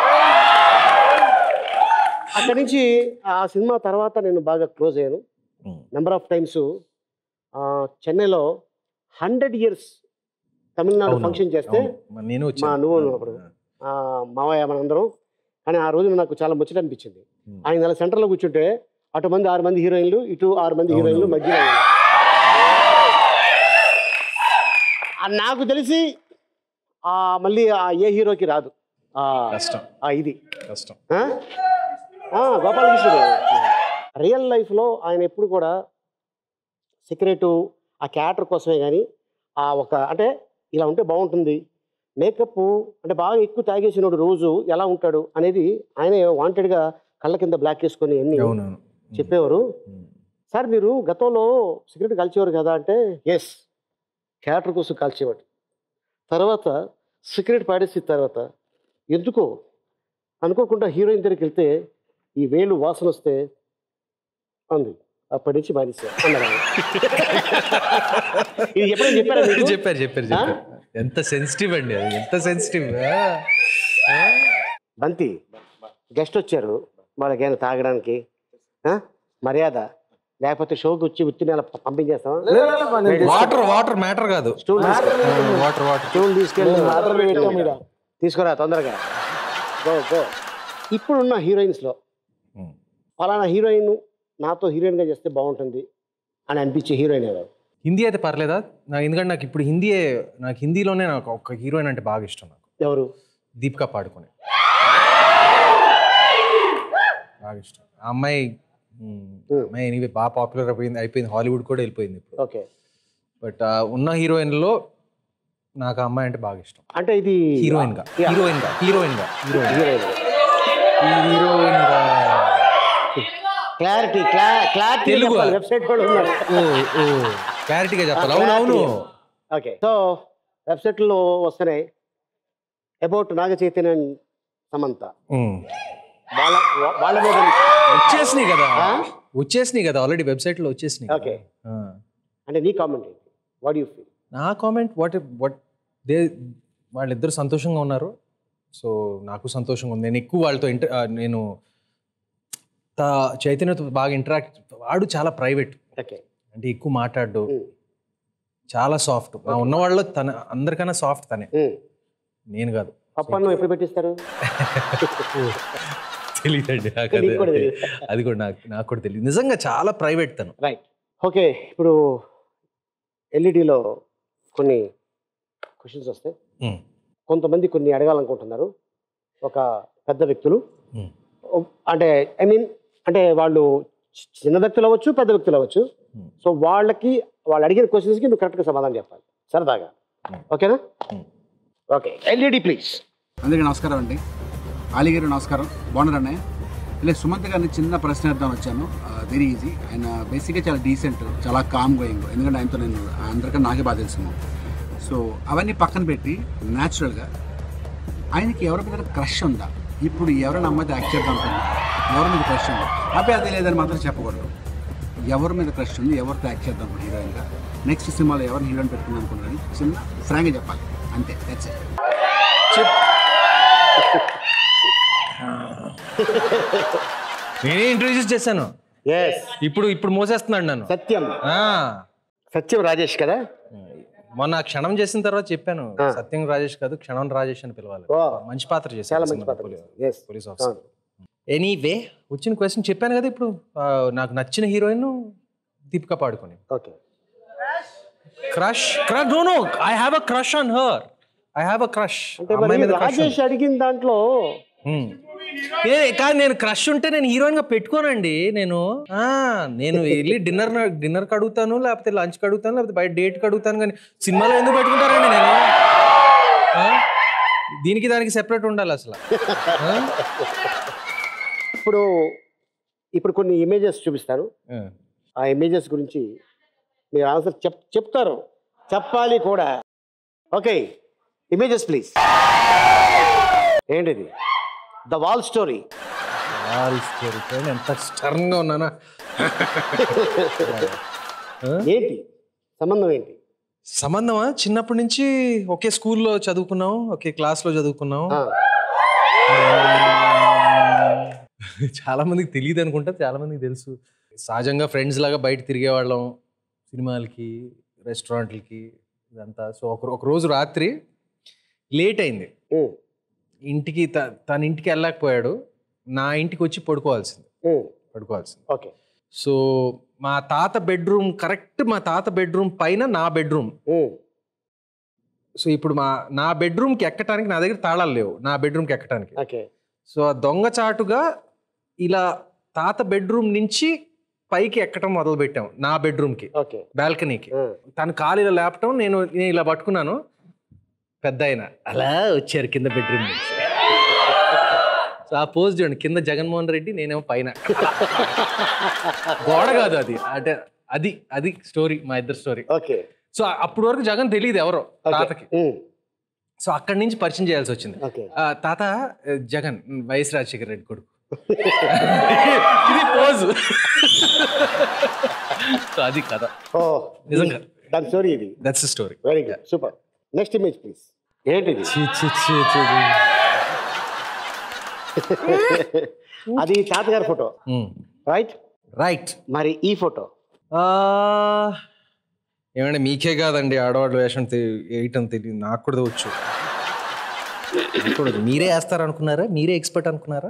అక్కడి నుంచి ఆ సినిమా తర్వాత నేను బాగా క్లోజ్ అయ్యాను నెంబర్ ఆఫ్ టైమ్స్ చెన్నైలో హండ్రెడ్ ఇయర్స్ తమిళనాడు అవును, ఫంక్షన్ చేస్తే అవును. నేను మా వచ్చాను నువ్వు ఉన్నప్పుడు ఆ, మావయ్య మనందరం కానీ ఆ రోజు నాకు చాలా ముచ్చట అనిపించింది ఆయన అలా సెంటర్లో కూర్చుంటే అటు మంది ఆరు మంది హీరోయిన్లు ఇటు ఆరు మంది హీరోయిన్లు మధ్యలో ఆయన. ఆ, నాకు తెలిసి ఆ మళ్ళీ ఆ ఏ హీరోకి రాదు ఆ కష్టం ఆ ఇది కష్టం ఆ? ఆ, గోపాలకృష్ణుడు రియల్ లైఫ్లో ఆయన ఎప్పుడు కూడా సీక్రెట్ ఆ క్యారెక్టర్ కోసమే కానీ ఆ ఒక అంటే ఇలా ఉంటే బాగుంటుంది మేకప్ అంటే బాగా ఎక్కువ తాగేసినోడు రోజు ఎలా ఉంటాడు అనేది ఆయన వాంటెడ్గా కళ్ళ కింద బ్లాక్ వేసుకొని అన్ని అవునవును చెప్పేవారు సార్ మీరు గతంలో సిగరెట్ కాల్చేవారు కదా అంటే ఎస్ క్యారెక్టర్ కోసం కాల్చేవాడు తర్వాత సిగరెట్ పాడేసిన తర్వాత ఎందుకో అనుకోకుండా హీరోయిన్ దగ్గరికి వెళ్తే ఈ వేలు వాసన వస్తే అంది అప్పటి నుంచి మానేసా అన్నారు ఆయన. ఇది ఎప్పుడైనా చెప్పారా మీకు? చెప్పారు చెప్పారు ఆ? చెప్పారు ఎంత సెన్సిటివ్ అండి అది ఎంత సెన్సిటివ్ బంతి గెస్ట్ వచ్చారు వాళ్ళకైనా తాగడానికి ఆ? మర్యాద లేకపోతే షోకి వచ్చి ఉత్తి నెల పంపించేస్తాం వాటర్ వాటర్ మ్యాటర్ కాదు స్టూల్ వాటర్ వాటర్ స్టూల్ తీసుకెళ్ళి తీసుకురా తొందరగా గో గో ఇప్పుడున్న హీరోయిన్స్లో ఫలానా హీరోయిన్ నాతో హీరోయిన్గా చేస్తే బాగుంటుంది అని అనిపించే హీరోయిన్ ఎవరు హిందీ అయితే పర్లేదా నాకు ఎందుకంటే నాకు ఇప్పుడు హిందీ నాకు హిందీలోనే నాకు ఒక హీరోయిన్ అంటే బాగా ఇష్టం నాకు ఎవరు దీపికా పాడుకునే బాగా ఇష్టం ఆ అమ్మాయి ఉమ్, ఆ అమ్మాయి ఎనీవే బాగా పాపులర్ అయిపోయింది అయిపోయింది హాలీవుడ్ కూడా వెళ్ళిపోయింది ఇప్పుడు ఓకే బట్ ఉన్న హీరోయిన్లో నాకు ఆ అమ్మాయి అంటే బాగా ఇష్టం అంటే ఇది హీరోయిన్ గా Yeah. హీరోయిన్ గా హీరోయిన్ గా హీరోయిన్ హీరోయిన్ హీరోయిన్ గా క్లారిటీ క్లారిటీ తెలుగు. వెబ్సైట్ కూడా ఉన్నారు ఓ ఓ క్లారిటీగా చెప్పాలి అవునవును ఓకే సో వెబ్సైట్లో వస్తున్నాయి about Naga Chaitanya and Samantha um. వాళ్ళ వాళ్ళ మీద వచ్చేసినాయి కదా వచ్చేసినాయి కదా ఆల్రెడీ వెబ్సైట్ లో వచ్చేసినాయి కదా. ఓకే ఆ. అంటే నీ కామెంట్ ఏంటి వాట్ యూ ఫీల్ నా కామెంట్ వాట్ వాట్ దే వాళ్ళిద్దరు సంతోషంగా ఉన్నారు సో నాకు సంతోషంగా ఉంది నేను ఎక్కువ వాళ్ళతో ఇంటర్ నేను తా- చైతన్యతో బాగా ఇంటరాక్ట్ వాడు చాలా ప్రైవేట్ ఓకే అంటే ఎక్కువ మాట్లాడు చాలా సాఫ్ట్ నా ఉన్న వాళ్ళలో తన అందరికన్నా సాఫ్ట్ తనే నేను కాదు పప్పన్నం ఎప్పుడు పెట్టిస్తారు తెలియదండి నాకు నీకు అది- కూడా తెలీదు. అది కూడా నాకు నాకు కూడా తెలియదు నిజంగా చాలా ప్రైవేట్ తను రైట్ ఓకే ఇప్పుడు ఎల్ఈడిలో కొన్ని క్వశ్చన్స్ వస్తాయి Hmm. కొంతమంది కొన్ని అడగాలనుకుంటున్నారు ఒక పెద్ద వ్యక్తులు Hmm. అంటే ఐ మీన్ అంటే వాళ్ళు చి- చిన్న వ్యక్తులు అవ్వచ్చు పెద్ద వ్యక్తులు అవ్వచ్చు సో వాళ్ళకి వాళ్ళు అడిగిన క్వశ్చన్స్కి నువ్వు కరెక్ట్గా సమాధానం చెప్పాలి సరదాగా ఓకేనా ఓకే ఎల్ఈడి ప్లీజ్ అందరికీ నమస్కారం అండి ఆలీ గారు నమస్కారం బాగున్నారు అన్నయ్య ఇలా సుమంత్ గారిని చిన్న ప్రశ్న వేద్దాం వచ్చాను వెరీ ఈజీ ఆయన బేసిక్గా చాలా డీసెంట్ చాలా కామ్ గోయింగ్ ఎందుకంటే ఆయనతో నేను అందరికన్నా నాకే బాగా తెలుసు సో అవన్నీ పక్కన పెట్టి న్యాచురల్గా ఆయనకి ఎవరి మీద క్రష్ ఉందా ఇప్పుడు ఎవరైనా అమ్మాయి యాక్ట్ చేద్దాం అనుకున్నా ఎవరి మీద క్రష్ ఉందా అబ్బాయి అది లేదని మాత్రం చెప్పకూడదు ఎవరి మీద క్రష్ ఉంది ఎవరితో యాక్ట్ చేద్దాం అనుకుంటున్నారు హీరోయిన్గా నెక్స్ట్ సినిమాలో ఎవరిని హీరోయిన్ పెట్టుకుందాం అనుకుంటున్నారని చిన్న ఫ్రాంక్గా చెప్పాలి అంతే దట్స్ ఇట్ నేనే ఇంట్రొడ్యూస్ చేశాను ఎస్ ఇప్పుడు ఇప్పుడు మోసేస్తున్నాడు నన్ను సత్యం ఆ, సత్యం రాజేష్ కదా మొన్న క్షణం చేసిన తర్వాత చెప్పాను సత్యం రాజేష్ కాదు క్షణం రాజేష్ అని పిలవాలి ఓ. మంచి పాత్ర చేశాను చాలా మంచి సినిమాలో. పాత్ర పోలీ- Yes. పోలీస్ ఆఫీసర్ ఎనీవే వచ్చిన క్వశ్చన్ చెప్పాను కదా ఇప్పుడు ఆ, నాకు నచ్చిన హీరోయిన్ దీపిక పాడుకొని okay crush crush no no I have a crush on her I have a crush అంటే మరి రాజేష్ అడిగిన దాంట్లో కాదు నేను క్రష్ ఉంటే నేను హీరోయిన్ గా పెట్టుకోనండి నేను ఆ నేను వెళ్ళి డిన్నర్ డిన్నర్ అడుగుతాను లేకపోతే లంచ్ అడుగుతాను లేకపోతే బయట డేట్ అడుగుతాను కానీ సినిమాలో ఎందుకు పెట్టుకుంటారండి నేను ఆ? దీనికి దానికి సెపరేట్ ఉండాలి అసలు ఆ? ఇప్పుడు ఇప్పుడు కొన్ని ఇమేజెస్ చూపిస్తాను ఆ. ఆ ఇమేజెస్ గురించి మీరు ఆన్సర్ చెప్ చెప్తారు చెప్పాలి కూడా ఓకే ఇమేజెస్ ప్లీజ్ ఏంటిది the wall story wall story చూడండి ఎంత స్టర్న్ గా ఉన్నానా ఏంటి సంబంధం ఏంటి సంబంధమా చిన్నప్పటి నుంచి ఒకే స్కూల్లో చదువుకున్నాం ఒకే క్లాస్లో చదువుకున్నాం ఆ, చాలా మందికి తెలియదు అనుకుంటా చాలా మందికి తెలుసు సహజంగా ఫ్రెండ్స్ లాగా బయట తిరిగేవాళ్ళం సినిమాలకి రెస్టారెంట్లకి ఇదంతా సో ఒక ఒక రోజు రాత్రి లేట్ అయింది ఉమ్, ఇంటికి త- తన ఇంటికి వెళ్ళలేకపోయాడు నా ఇంటికి వచ్చి పడుకోవాల్సింది ఉమ్, పడుకోవాల్సింది ఓకే సో మా తాత బెడ్రూమ్ కరెక్ట్ మా తాత బెడ్రూమ్ పైన నా బెడ్రూమ్ ఉమ్, సో ఇప్పుడు మా నా బెడ్రూమ్కి ఎక్కటానికి నా దగ్గర తాళాలు లేవు నా బెడ్రూమ్కి ఎక్కటానికి ఓకే సో ఆ దొంగచాటుగా ఇలా తాత బెడ్రూమ్ నుంచి పైకి ఎక్కటం మొదలు పెట్టాం నా బెడ్రూమ్కి ఓకే బాల్కనీకి ఆ, తను కాలు ఇలా లేపటం నేను నేను ఇలా పట్టుకున్నాను పెద్ద ఆయన అలా వచ్చారు కింద బెడ్రూమ్ నుంచి సో ఆ పోజ్ చూడండి కింద జగన్మోహన్ రెడ్డి నేనేమో పైన గోడ కాదు అది అంటే అది అది స్టోరీ మా ఇద్దరు స్టోరీ ఓకే సో అప్పటి వరకు జగన్ తెలియదు ఎవరో తాతకి ఉమ్, సో అక్కడి నుంచి పరిచయం చేయాల్సి వచ్చింది ఓకే ఆ, తాత ఆ, జగన్ వైఎస్ రాజశేఖర రెడ్డి కొడుకు ఇది పోజు సో అది కథ ఓ నిజంగా. దాని స్టోరీ ఇది that's story very good super next image please ఏంటిది అది తాతగారి ఫోటో రైట్ రైట్ మరి ఈ ఫోటో ఏమంటే మీకే కాదండి ఆడవాళ్ళు వేషం తె- వేయటం తెలియదు నాకు కూడా వచ్చు నాకు కూడా వచ్చు. మీరే వేస్తారు అనుకున్నారా మీరే ఎక్స్పర్ట్ అనుకున్నారా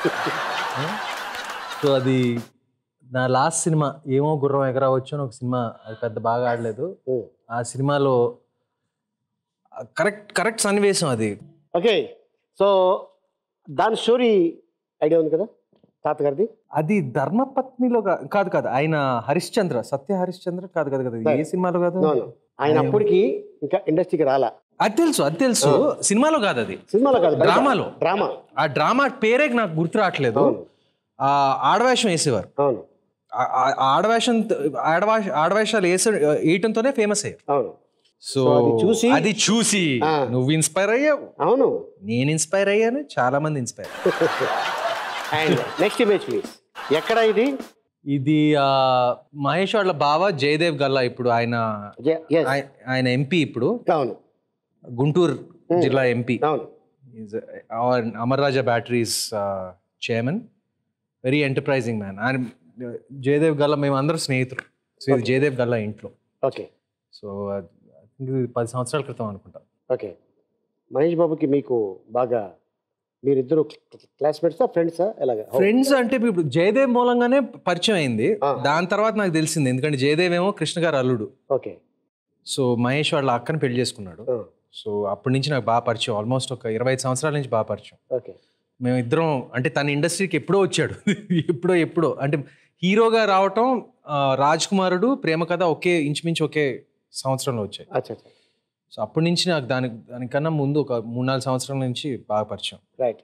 సో అది నా లాస్ట్ సినిమా ఏమో గుర్రం ఎగరావచ్చు అని ఒక సినిమా అది పెద్ద బాగా ఆడలేదు ఆ సినిమాలో కరెక్ట్ కరెక్ట్ సన్నివేశం అది ఓకే సో దాని స్టోరీ ఐడియా ఉంది కదా తాతగారిది అది ధర్మపత్నిలో కా- కాదు కాదు ఆయన హరిశ్చంద్ర సత్య హరిశ్చంద్ర కాదు కాదు కదా ఏ సినిమాలో కాదు No, no. ఆయన అప్పటికి ఇంకా ఇండస్ట్రీకి రాలా అది తెలుసు అది తెలుసు సినిమాలో కాదు అది సినిమాలో కాదు డ్రామాలో. డ్రామా ఆ డ్రామా పేరే నాకు గుర్తు రావట్లేదు ఆ ఆడవేషం వేసేవారు అవును ఆ- ఆ- ఆడవేషం ఆడవేష ఆడవేషాలు వేసే వేయటంతోనే ఫేమస్ అయ్యారు అవును సో So అది చూసి- అది చూసి ఆ. నువ్వు ఇన్స్పైర్ అయ్యావు అవును నేను ఇన్స్పైర్ అయ్యాను చాలా మంది inspire and next image please ఎక్కడ ఇది ఇది ఆ, మహేష్ వాళ్ళ బావ జయదేవ్ గల్లా ఇప్పుడు ఆయన జే- yes. ఆయ- ఆయన ఎంపీ ఇప్పుడు అవును గుంటూరు జిల్లా ఎంపీ అవును Amar Raja batteries chairman very enterprising man ఆయన జయదేవ్ గల్లా మేము అందరం స్నేహితులు సో ఇది జయదేవ్ గల్లా ఇంట్లో ఓకే సో ఇది పది సంవత్సరాల క్రితం అనుకుంటా ఓకే మహేష్ బాబుకి మీకు బాగా మీరిద్దరు క్లాస్మేట్సా ఫ్రెండ్సా ఎలాగా ఫ్రెండ్స్ అంటే ఇప్పుడు జయదేవ్ మూలంగానే పరిచయం అయింది దాని తర్వాత నాకు తెలిసింది ఎందుకంటే జయదేవ్ ఏమో కృష్ణ గారు అల్లుడు ఓకే సో మహేష్ వాళ్ళ అక్కని పెళ్లి చేసుకున్నాడు సో అప్పటి నుంచి నాకు బాగా పరిచయం ఆల్మోస్ట్ ఒక ఇరవై ఐదు సంవత్సరాల నుంచి బాగా పరిచయం ఓకే మేము ఇద్దరం అంటే తన ఇండస్ట్రీకి ఎప్పుడో వచ్చాడు ఎప్పుడో ఎప్పుడో అంటే హీరోగా రావటం ఆ, రాజ్ కుమారుడు ప్రేమ కథ ఒకే ఇంచుమించు ఒకే సంవత్సరంలో వచ్చాయి అచ్చా అచ్చా సో అప్పటి నుంచి నాకు దాని దానికన్నా ముందు ఒక మూడు నాలుగు సంవత్సరాల నుంచి బాగా పరిచయం right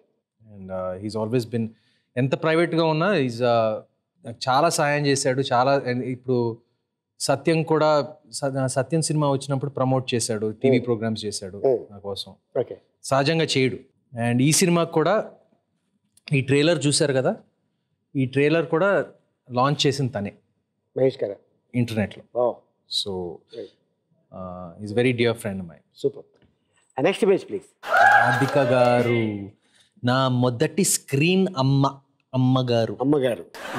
and he's always been ఎంత ప్రైవేట్గా ఉన్నా ఈజ్ నాకు చాలా సాయం చేశాడు చాలా and ఇప్పుడు సత్యం కూడా స- సత్యం సినిమా వచ్చినప్పుడు ప్రమోట్ చేశాడు టీవీ ప్రోగ్రామ్స్ చేశాడు నా కోసం ఓకే సహజంగా చేయడు అండ్ ఈ సినిమాకి కూడా ఈ ట్రైలర్ చూశారు కదా ఈ ట్రైలర్ కూడా లాంచ్ చేసింది తనే మహేష్ గారు ఇంటర్నెట్లో oh so is very dear friend my super next page please Radhika గారు నా మొదటి స్క్రీన్ అమ్మ అమ్మగారు అమ్మగారు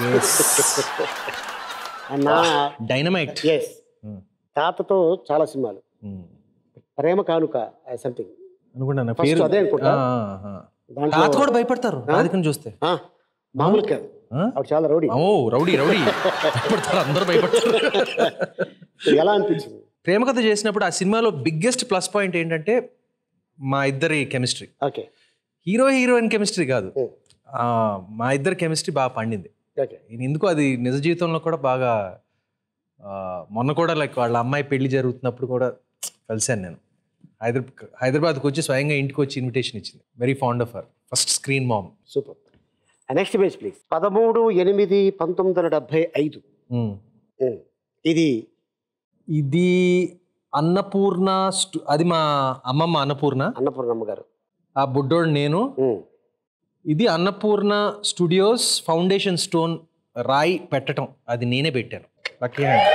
నా డైనమైట్ ఎస్ తాతతో చాలా సినిమాలు ప్రేమ కానుక సంథింగ్ అనుకుంటా First పేరు అదే అనుకుంటా. ఆ, ఆ, ఆ. దాంట్లో- తాత కూడా భయపడతారు రాధికను చూస్తే మామూలు కాదు ఆవిడ చాలా రౌడీ ఓ రౌడీ రౌడీ భయపడతారు అందరూ భయపడతారు ఎలా అనిపించింది ప్రేమ కథ చేసినప్పుడు ఆ సినిమాలో బిగ్గెస్ట్ ప్లస్ పాయింట్ ఏంటంటే మా ఇద్దరి chemistry okay hero heroine chemistry కాదు ఆ, మా ఇద్దరి కెమిస్ట్రీ బాగా పండింది ఓకే నేను ఎందుకు అది నిజ జీవితంలో కూడా బాగా ఆ, మొన్న కూడా లైక్ వాళ్ళ అమ్మాయి పెళ్లి జరుగుతున్నప్పుడు కూడా కలిశాను నేను హైదరాబాద్ హైదరాబాద్కి వచ్చి స్వయంగా ఇంటికి వచ్చి ఇన్విటేషన్ ఇచ్చింది very fond of her first screen mom super next page please పదమూడు ఎనిమిది పంతొమ్మిది వందల డెబ్బై ఐదు ఇది ఇది అన్నపూర్ణ స్టు- అది మా అమ్మమ్మ అన్నపూర్ణ అన్నపూర్ణమ్మ గారు ఆ బుడ్డోడు నేను ఇది అన్నపూర్ణ స్టూడియోస్ ఫౌండేషన్ స్టోన్ రాయి పెట్టడం అది నేనే పెట్టాను లక్కీనండి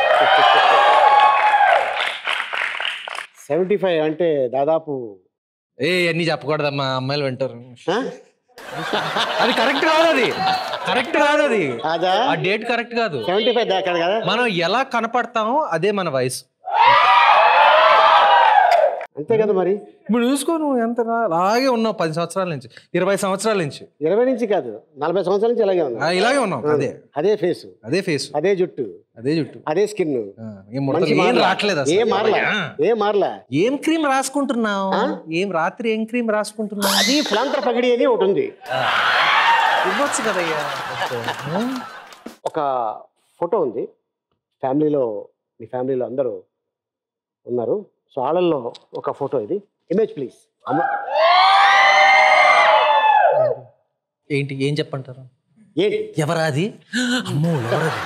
సెవెంటీ ఫైవ్ అంటే దాదాపు ఏ అన్నీ చెప్పకూడదమ్మా అమ్మాయిలు వింటారు అది కరెక్ట్ కాదు అది కరెక్ట్ కాదు అది అదా ఆ డేట్ కరెక్ట్ కాదు సెవెంటీ ఫైవ్ దాకా కదా మనం ఎలా కనపడతామో అదే మన వయసు అంతే కదా మరి ఇప్పుడు చూసుకో నువ్వు ఎంత రా- అలాగే ఉన్నావు పది సంవత్సరాల నుంచి ఇరవై సంవత్సరాల నుంచి ఇరవై నుంచి కాదు నలభై సంవత్సరాల నుంచి ఇలాగే ఆ, ఉన్నా ఇలాగే ఉన్నావు అదే అదే ఫేస్ అదే ఫేస్ అదే జుట్టు అదే జుట్టు అదే స్కిన్ ఏం ముడతలు ఏం రావట్లేదు అసలు ఏం మారలా ఆ. ఏం మారలా ఏం క్రీమ్ రాసుకుంటున్నావు ఏం రాత్రి ఏం క్రీమ్ రాసుకుంటున్నావు అది ఫిలాంతర పగిడి అని ఒకటి ఉంది ఇవ్వచ్చు కదయ్యా ఒక ఫోటో ఉంది ఫ్యామిలీలో మీ ఫ్యామిలీలో అందరూ ఉన్నారు సో వాళ్ళల్లో ఒక ఫోటో ఇది ఇమేజ్ ప్లీజ్ అమ్మ ఏంటి ఏం చెప్పంటారు ఏంటి ఎవరా అది అమ్మో ఎవరది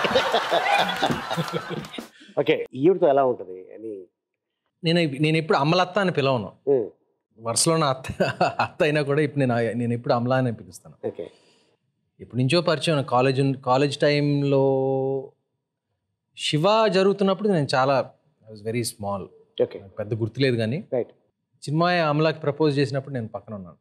ఓకే ఈవిడతో ఎలా ఉంటుంది అని నేను నేను ఎప్పుడు అమ్మలత్త అని పిలవను ఉమ్, వరుసలో నా అత్త అత్త అయినా కూడా ఇప్పుడు నేను ఆ- నేను ఎప్పుడు అమలా అని పిలుస్తాను ఓకే ఎప్పటి నుంచో పరిచయం కాలేజ్ కాలేజ్ టైంలో శివ జరుగుతున్నప్పుడు నేను చాలా I was very small okay పెద్ద గుర్తులేదు కానీ రైట్ చిన్మయ అమలాకి ప్రపోజ్ చేసినప్పుడు నేను పక్కన ఉన్నాను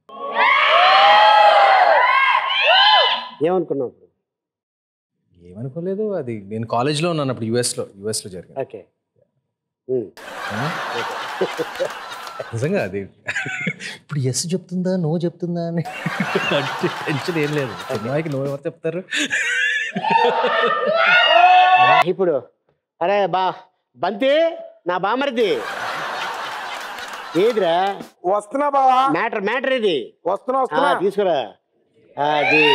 ఏమనుకున్నావు ఇప్పుడు ఏమనుకోలేదు అది నేను కాలేజ్లో ఉన్నాను అప్పుడు యుఎస్లో యుఎస్లో జరిగింది ఓకే ఉమ్, ఆ? నిజంగా అది ఇప్పుడు ఎస్ చెప్తుందా నో చెప్తుందా అని అంటే టెన్షన్ ఏం లేదు చిన్మయ్యకి నో ఎవరు చెప్తారు ఇప్పుడు అరే బా బంతి నా బామరిది ఏదిరా వస్తున్నా బావా మ్యాటర్ మ్యాటర్ ఇది వస్తున్నా ఆ, వస్తున్నా తీసుకురా అది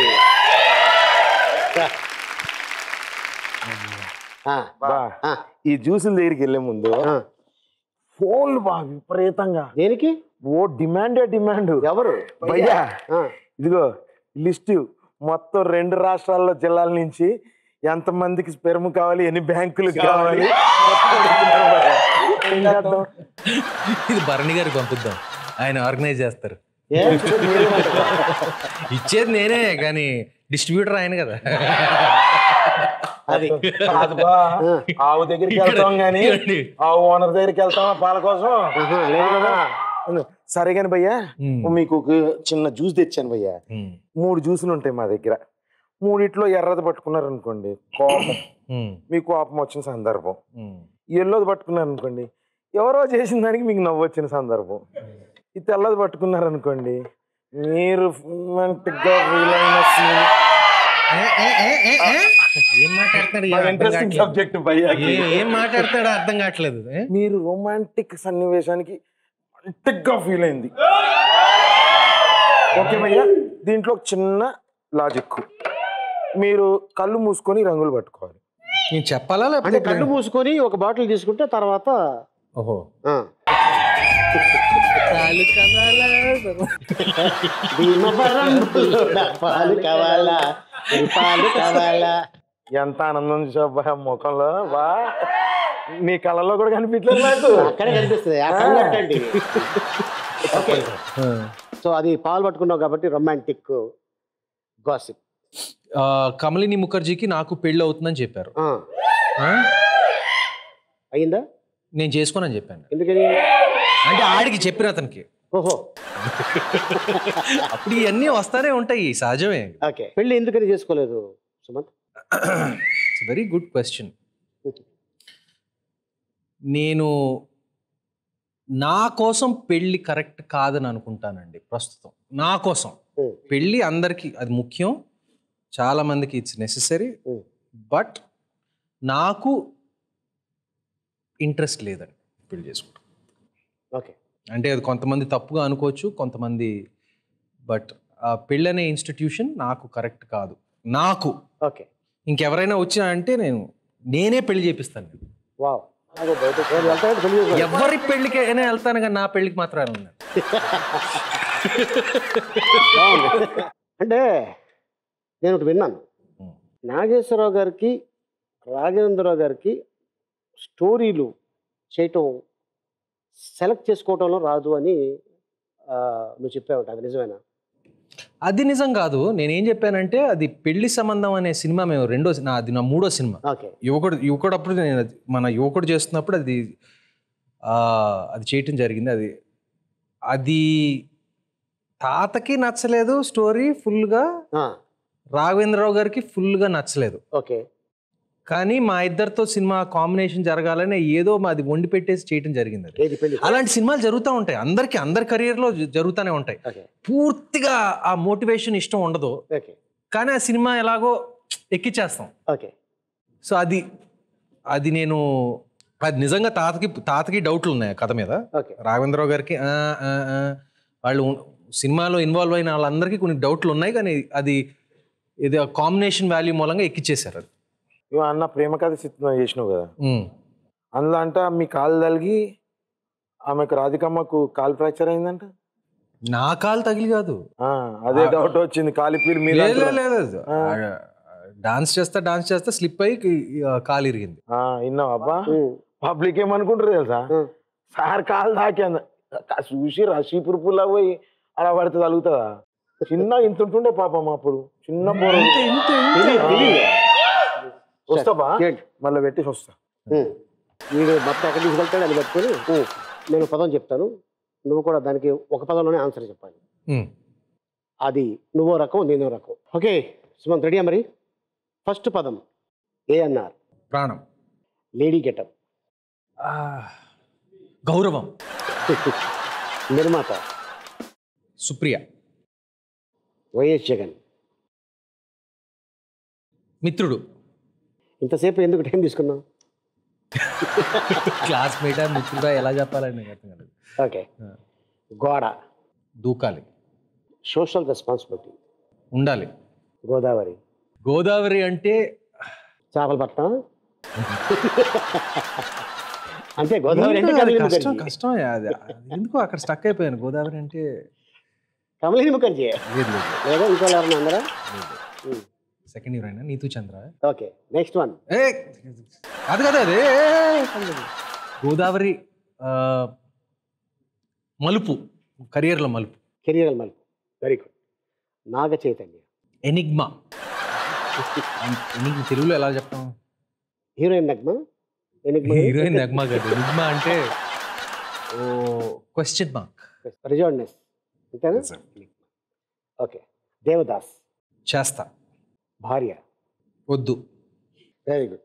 ఆ, బా ఆ, ఈ జ్యూసుల దగ్గరికి వెళ్ళే ముందు ఆ. ఫోన్లు బా విపరీతంగా దేనికి ఓ డిమాండే డిమాండ్ ఎవరు భయ్యా ఆ, ఇదిగో లిస్టు మొత్తం రెండు రాష్ట్రాల్లో జిల్లాల నుంచి ఎంతమందికి స్పెర్మ్ కావాలి ఎన్ని బ్యాంకులు కావాలి మొత్తం అడుగుతున్నారు భయ్యా. ఏం చేద్దాం? ఇది భరణి గారికి పంపిద్దాం ఆయన ఆర్గనైజ్ చేస్తారు ఏ? ఇచ్చేది నేనే కానీ డిస్ట్రిబ్యూటర్ ఆయన కదా అది కాదు బా ఆవు దగ్గరికి వెళ్తాం కానీ ఇక్కడండి. ఆవు ఓనర్ దగ్గరికి వెళ్తామా పాల కోసం ఆహా, లేదు కదా. సరే కానీ భయ్యా మ్మ్. మీకు ఒక చిన్న జ్యూస్ తెచ్చాను భయ్యా ఉమ్, మూడు జ్యూసులు ఉంటాయి మా దగ్గర మూడిట్లో ఎర్రది పట్టుకున్నారు అనుకోండి కోపం ఉమ్, మీకు కోపం వచ్చిన సందర్భం ఉమ్. ఎల్లోది పట్టుకున్నారు అనుకోండి ఎవరో చేసిన దానికి మీకు నవ్వు వచ్చిన సందర్భం ఈ తెల్లది పట్టుకున్నారు అనుకోండి మీరు romantic గా feel అయిన scene. ఏ, ఏ, ఏ, ఏ, ఏ? ఏం మాట్లాడతాడు బాగా interesting subject భయ్యాకి. ఏం మాట్లాడతాడో అర్థం కావట్లేదు ఏ? మీరు రొమాంటిక్ సన్నివేశానికి romantic గా ఫీల్ అయింది ఓకే భయ్యా దీంట్లో ఒక చిన్న లాజిక్ మీరు కళ్ళు మూసుకొని రంగులు పట్టుకోవాలి నేను చెప్పాలా అంటే లేకపోతే కళ్ళు మూసుకొని ఒక బాటిల్ తీసుకుంటే తర్వాత ఓహో ఆ. భీమవరం బుల్లోడా, పాలు కావాలా ఈ పాలు కావాలా ఎంత ఆనందం చూసా ముఖంలో వా నీ కళ్ళలో కూడా కనిపించలేదు నాకు అక్కడే కనిపిస్తుంది ఆ కళ్ళు అట్టండి ఓకే సో అది పాలు పట్టుకున్నావు కాబట్టి రొమాంటిక్ గాసిప్ ఆ, కమలిని ముఖర్జీకి నాకు పెళ్ళి అవుతుందని చెప్పారు ఆ? అయిందా నేను చేసుకోనని చెప్పాను ఎందుకని అంటే ఆడికి చెప్పిన అతనికి ఓహో అప్పుడు ఇవన్నీ వస్తానే ఉంటాయి సహజమే ఓకే పెళ్లి ఎందుకని చేసుకోలేదు Sumanth it's very good question నేను నా కోసం పెళ్ళి కరెక్ట్ కాదని అనుకుంటానండి ప్రస్తుతం నా కోసం పెళ్ళి అందరికీ అది ముఖ్యం చాలా మందికి ఇట్స్ నెససరీ బట్ నాకు ఇంట్రెస్ట్ లేదండి పెళ్లి చేసుకోవడం ఓకే అంటే అది కొంతమంది తప్పుగా అనుకోవచ్చు కొంతమంది బట్ ఆ పెళ్ళి అనే ఇన్స్టిట్యూషన్ నాకు కరెక్ట్ కాదు నాకు ఓకే ఇంకెవరైనా వచ్చినా అంటే నేను నేనే పెళ్లి చేపిస్తాను నేను. వావ్ అదో బయట నేను వెళ్తానంటే పెళ్లి చేసుకోవాలి. ఎవరి పెళ్లికి అయినా వెళ్తాను కానీ నా పెళ్లికి మాత్రం వెళ్ళను. బాగుంది. అంటే నేను ఒకటి విన్నాను నాగేశ్వరరావు గారికి రాఘవేంద్రరావు గారికి స్టోరీలు చేయటం సెలెక్ట్ చేసుకోవటంలో రాదు అని ఆ, నువ్వు చెప్పావు అది నిజమేనా అది నిజం కాదు నేనేం చెప్పానంటే అది పెళ్లి సంబంధం అనే సినిమా మేము రెండో నా అది నా మూడో సినిమా ఓకే యువకుడు యువకుడు అప్పుడు నేను అది- మన యువకుడు చేస్తున్నప్పుడు అది ఆ, అది చేయటం జరిగింది అది అది తాతకి నచ్చలేదు స్టోరీ ఫుల్గా రాఘవేంద్రరావు గారికి ఫుల్గా నచ్చలేదు ఓకే కానీ మా ఇద్దరితో సినిమా కాంబినేషన్ జరగాలని ఏదో మాది వండి పెట్టేసి చేయటం జరిగింది అది ఏది పెళ్లి అలాంటి సినిమాలు జరుగుతూ ఉంటాయి అందరికి అందరి కెరియర్లో జరుగుతూనే ఉంటాయి ఓకే పూర్తిగా ఆ మోటివేషన్ ఇష్టం ఉండదు ఓకే కానీ ఆ సినిమా ఎలాగో ఎక్కిచ్చేస్తాం ఓకే సో అది అది నేను అది నిజంగా తాతకి తాతకి డౌట్లు ఉన్నాయి ఆ కథ మీద ఓకే రాఘవేంద్రరావు గారికి ఆ, ఆ, ఆ, వాళ్ళు ఉన్- సినిమాలో ఇన్వాల్వ్ అయిన వాళ్ళందరికీ కొన్ని డౌట్లు ఉన్నాయి కానీ అది ఇది కాంబినేషన్ వాల్యూ మూలంగా ఎక్కిచ్చేశారు అది ఇవో అన్న ప్రేమ కథ చిత్రం చేసినావు కదా ఉమ్. అందులో అంట మీ కాలు తలిగి ఆమెకు రాధికమ్మకు కాలు ఫ్రాక్చర్ అయిందంట నా కాలు తగిలి కాదు ఆ, అదే డౌట్ వచ్చింది కాలి పీలు మీద లేదు అంటున్నారు. లేదు డాన్స్ చేస్తా డాన్స్ చేస్తా స్లిప్ అయ్యి కి- ఆ, కాలు ఇరిగింది ఆ, విన్నావా అబ్బా పబ్లిక్ ఏమనుకుంటారు తెలుసా సార్ కాలు తాకి అంద చూసి రషీపురు పుల్ల పోయి అలా పడితే తగులుతుందా చిన్న ఇంత ఉంటుండే పాపం అప్పుడు చిన్న పోరు తెలీదు, తెలీదు. వస్తావా ఏంటి? మళ్ళీ పెట్టేసి వస్తా ఉమ్. వీడు మొత్తం ఎక్కడ తీసుకెళ్తాడు అని పట్టుకొని ఉమ్, నేను పదం చెప్తాను నువ్వు కూడా దానికి ఒక పదంలోనే ఆన్సర్ చెప్పాలి ఉమ్. అది నువ్వో రకం నేనో రకం ఓకే సుమంత్ రెడీయా మరి ఫస్ట్ పదం ఏ అన్నారు ప్రాణం లేడీ గెటప్ ఆ, గౌరవం నిర్మాత సుప్రియ వైఎస్ జగన్ మిత్రుడు ఇంతసేపు ఎందుకు టైం తీసుకున్నావు క్లాస్మేటా మిత్రుడా ఎలా చెప్పాలని నాకు అర్థం కాలేదు ఓకే గోడ దూకాలి సోషల్ రెస్పాన్సిబిలిటీ ఉండాలి గోదావరి గోదావరి అంటే చేపల పట్టణం అంతే గోదావరి అంటే ఏంటో అది కమలిని కష్టం ముఖర్జీ కష్టం అది అది ఎందుకో అక్కడ స్టక్ అయిపోయాను గోదావరి అంటే కమలిని ముఖర్జీ లేదు లేదు లేదా ఇంకో ఎవరన్నా అందరా సెకండ్ ఇయర్ అయినా Neetu Chandra okay next one ఏ అది కదా అదే గోదావరి ఆ, మలుపు కెరియర్లో మలుపు కెరియర్ మలుపు very good Naga Chaitanya enigma enigma తెలుగులో ఎలా చెప్తాం heroine Nagma enigma heroine Nagma కాదు ఎనిగ్మా అంటే ఓ క్వశ్చన్ మార్క్ రిజార్డ్నెస్ అంతేనా ఓకే దేవదాస్ చేస్తా భార్య వద్దు వెరీ గుడ్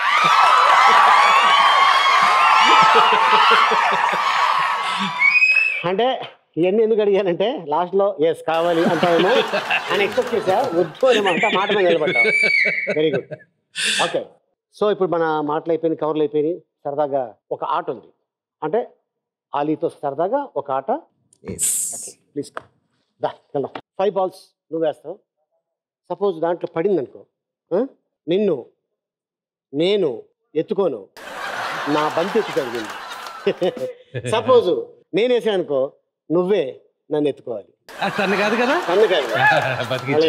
అంటే ఇవన్నీ ఎందుకు అడిగానంటే లాస్ట్లో ఎస్ కావాలి అంటావేమో అని ఎక్స్పెక్ట్ చేసా వద్దు అని మాట మాట మీద నిలబడ్డావు వెరీ గుడ్ ఓకే సో ఇప్పుడు మన మాటలు అయిపోయినాయి కవర్లు అయిపోయినాయి సరదాగా ఒక ఆట ఉంది అంటే ఆలీతో సరదాగా ఒక ఆట ప్లీజ్ దా వెళ్దాం ఫైవ్ బాల్స్ నువ్వు వేస్తావు సపోజ్ దాంట్లో పడింది అనుకో ఆ? నిన్ను నేను ఎత్తుకోను నా బంతి ఎత్తు తగిలింది సపోజ్ నేను వేసాను అనుకో నువ్వే నన్ను ఎత్తుకోవాలి తను కాదు కదా నన్ను కాదు బతికించు.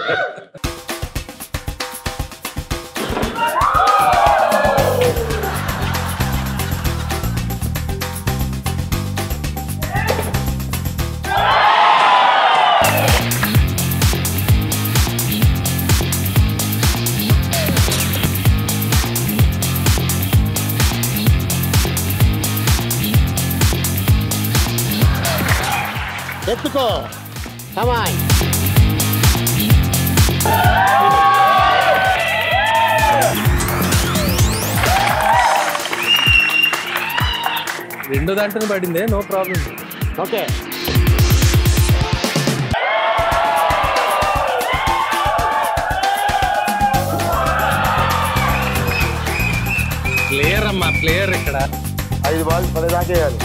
ఎత్తుకో కమాయ్ రెండో దాంట్లోనే పడిందే నో ప్రాబ్లం ఓకే ప్లేయర్ అమ్మా ప్లేయర్ ఇక్కడ ఐదు బాల్ పది దాకా వేయాలి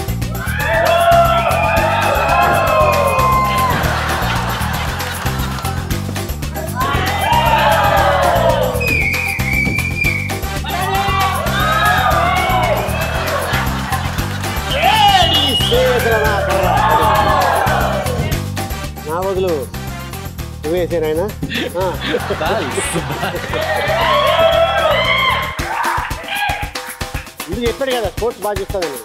నా వదులు నువ్వేసే నాయన ఇది చెప్పాడు కదా స్పోర్ట్స్ బాగా చేస్తానని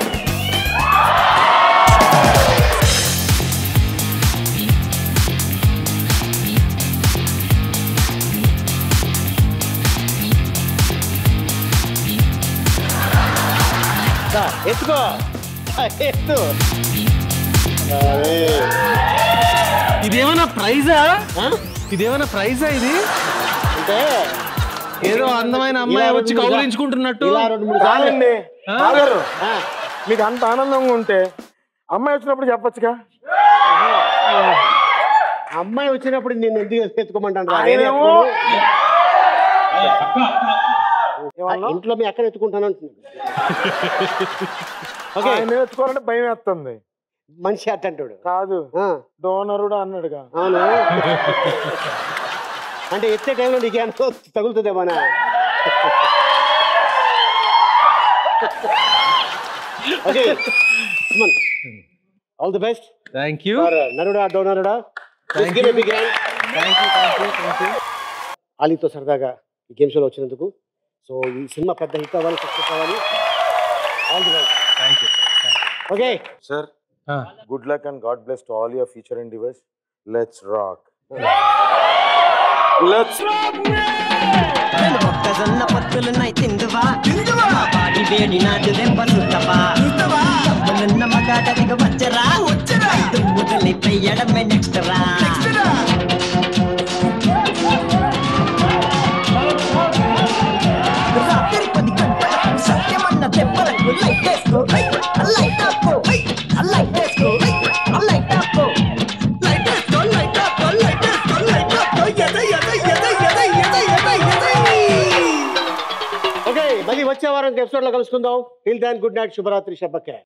దా, ఎత్తుకో దా, ఎత్తు అరే. ఇదేమైనా ప్రైజా ఆ? ఇదేమైనా ప్రైజా ఇది అంటే ఏదో అందమైన అమ్మాయి ఇలా వచ్చి రెండు మూడు కౌలించుకుంటున్నట్టు ఇలా రెండు మూడు సార్లు కాదండి ఆ? బాగారు ఆ, మీకు అంత ఆనందంగా ఉంటే అమ్మాయి వచ్చినప్పుడు చెప్పొచ్చుగా అమ్మాయి వచ్చినప్పుడు నేను ఎందుకు ఎత్తుకోమంటాను రా? ఆయనేమో- నేను ఎత్తుకోను. ఏమన్నా? ఇంట్లో మీ అక్కడ ఎత్తుకుంటాను అంటున్నాడు ఓకే ఆయన ఎత్తుకోవాలంటే భయం వేస్తుంది మనిషి అట్ట అంటాడు కాదు ఆ, డోనరుడు అన్నాడుగా అవును అంటే ఎత్తే టైంలో నీకు ఎంతో తగులుతుందేమో okay all the best thank you నరుడా డోనరుడా Thank Give you. a big hand. Thank you thank you thank you ఆలీతో సరదాగా ఈ గేమ్ షోలో వచ్చినందుకు సో ఈ సినిమా పెద్ద హిట్ అవ్వాలి సక్సెస్ అవ్వాలి all the best thank you okay sir good luck and God bless to all your future and devise let's rock let's మొక్కజొన్న పొత్తులున్నాయి తిందువా మా బాడీ వేడి నాటు దెబ్బలుంటవా డబ్బులున్న మగాడదిగ వచ్చరా ఐదు ముదలి పెయ్యడమే నెక్స్ట్ రా రాత్రి పది గంటలకు సత్యమన్న దెబ్బలకు లైట్ వేసుకో లైట్ ఆపో లైట్ వేసుకో లైట్ ఆపో లైట్ వేసుకో లైట్ ఆపో లైట్ వేసుకో లైట్ ఆపో ఎద ఎద ఎద ఎద ఎద ఎద ఎద ఓకే మళ్ళీ వచ్చే వారం ఎపిసోడ్ లో కలుసుకుందాం టిల్ దాన్ గుడ్ నైట్ శుభరాత్రి శబ్బకే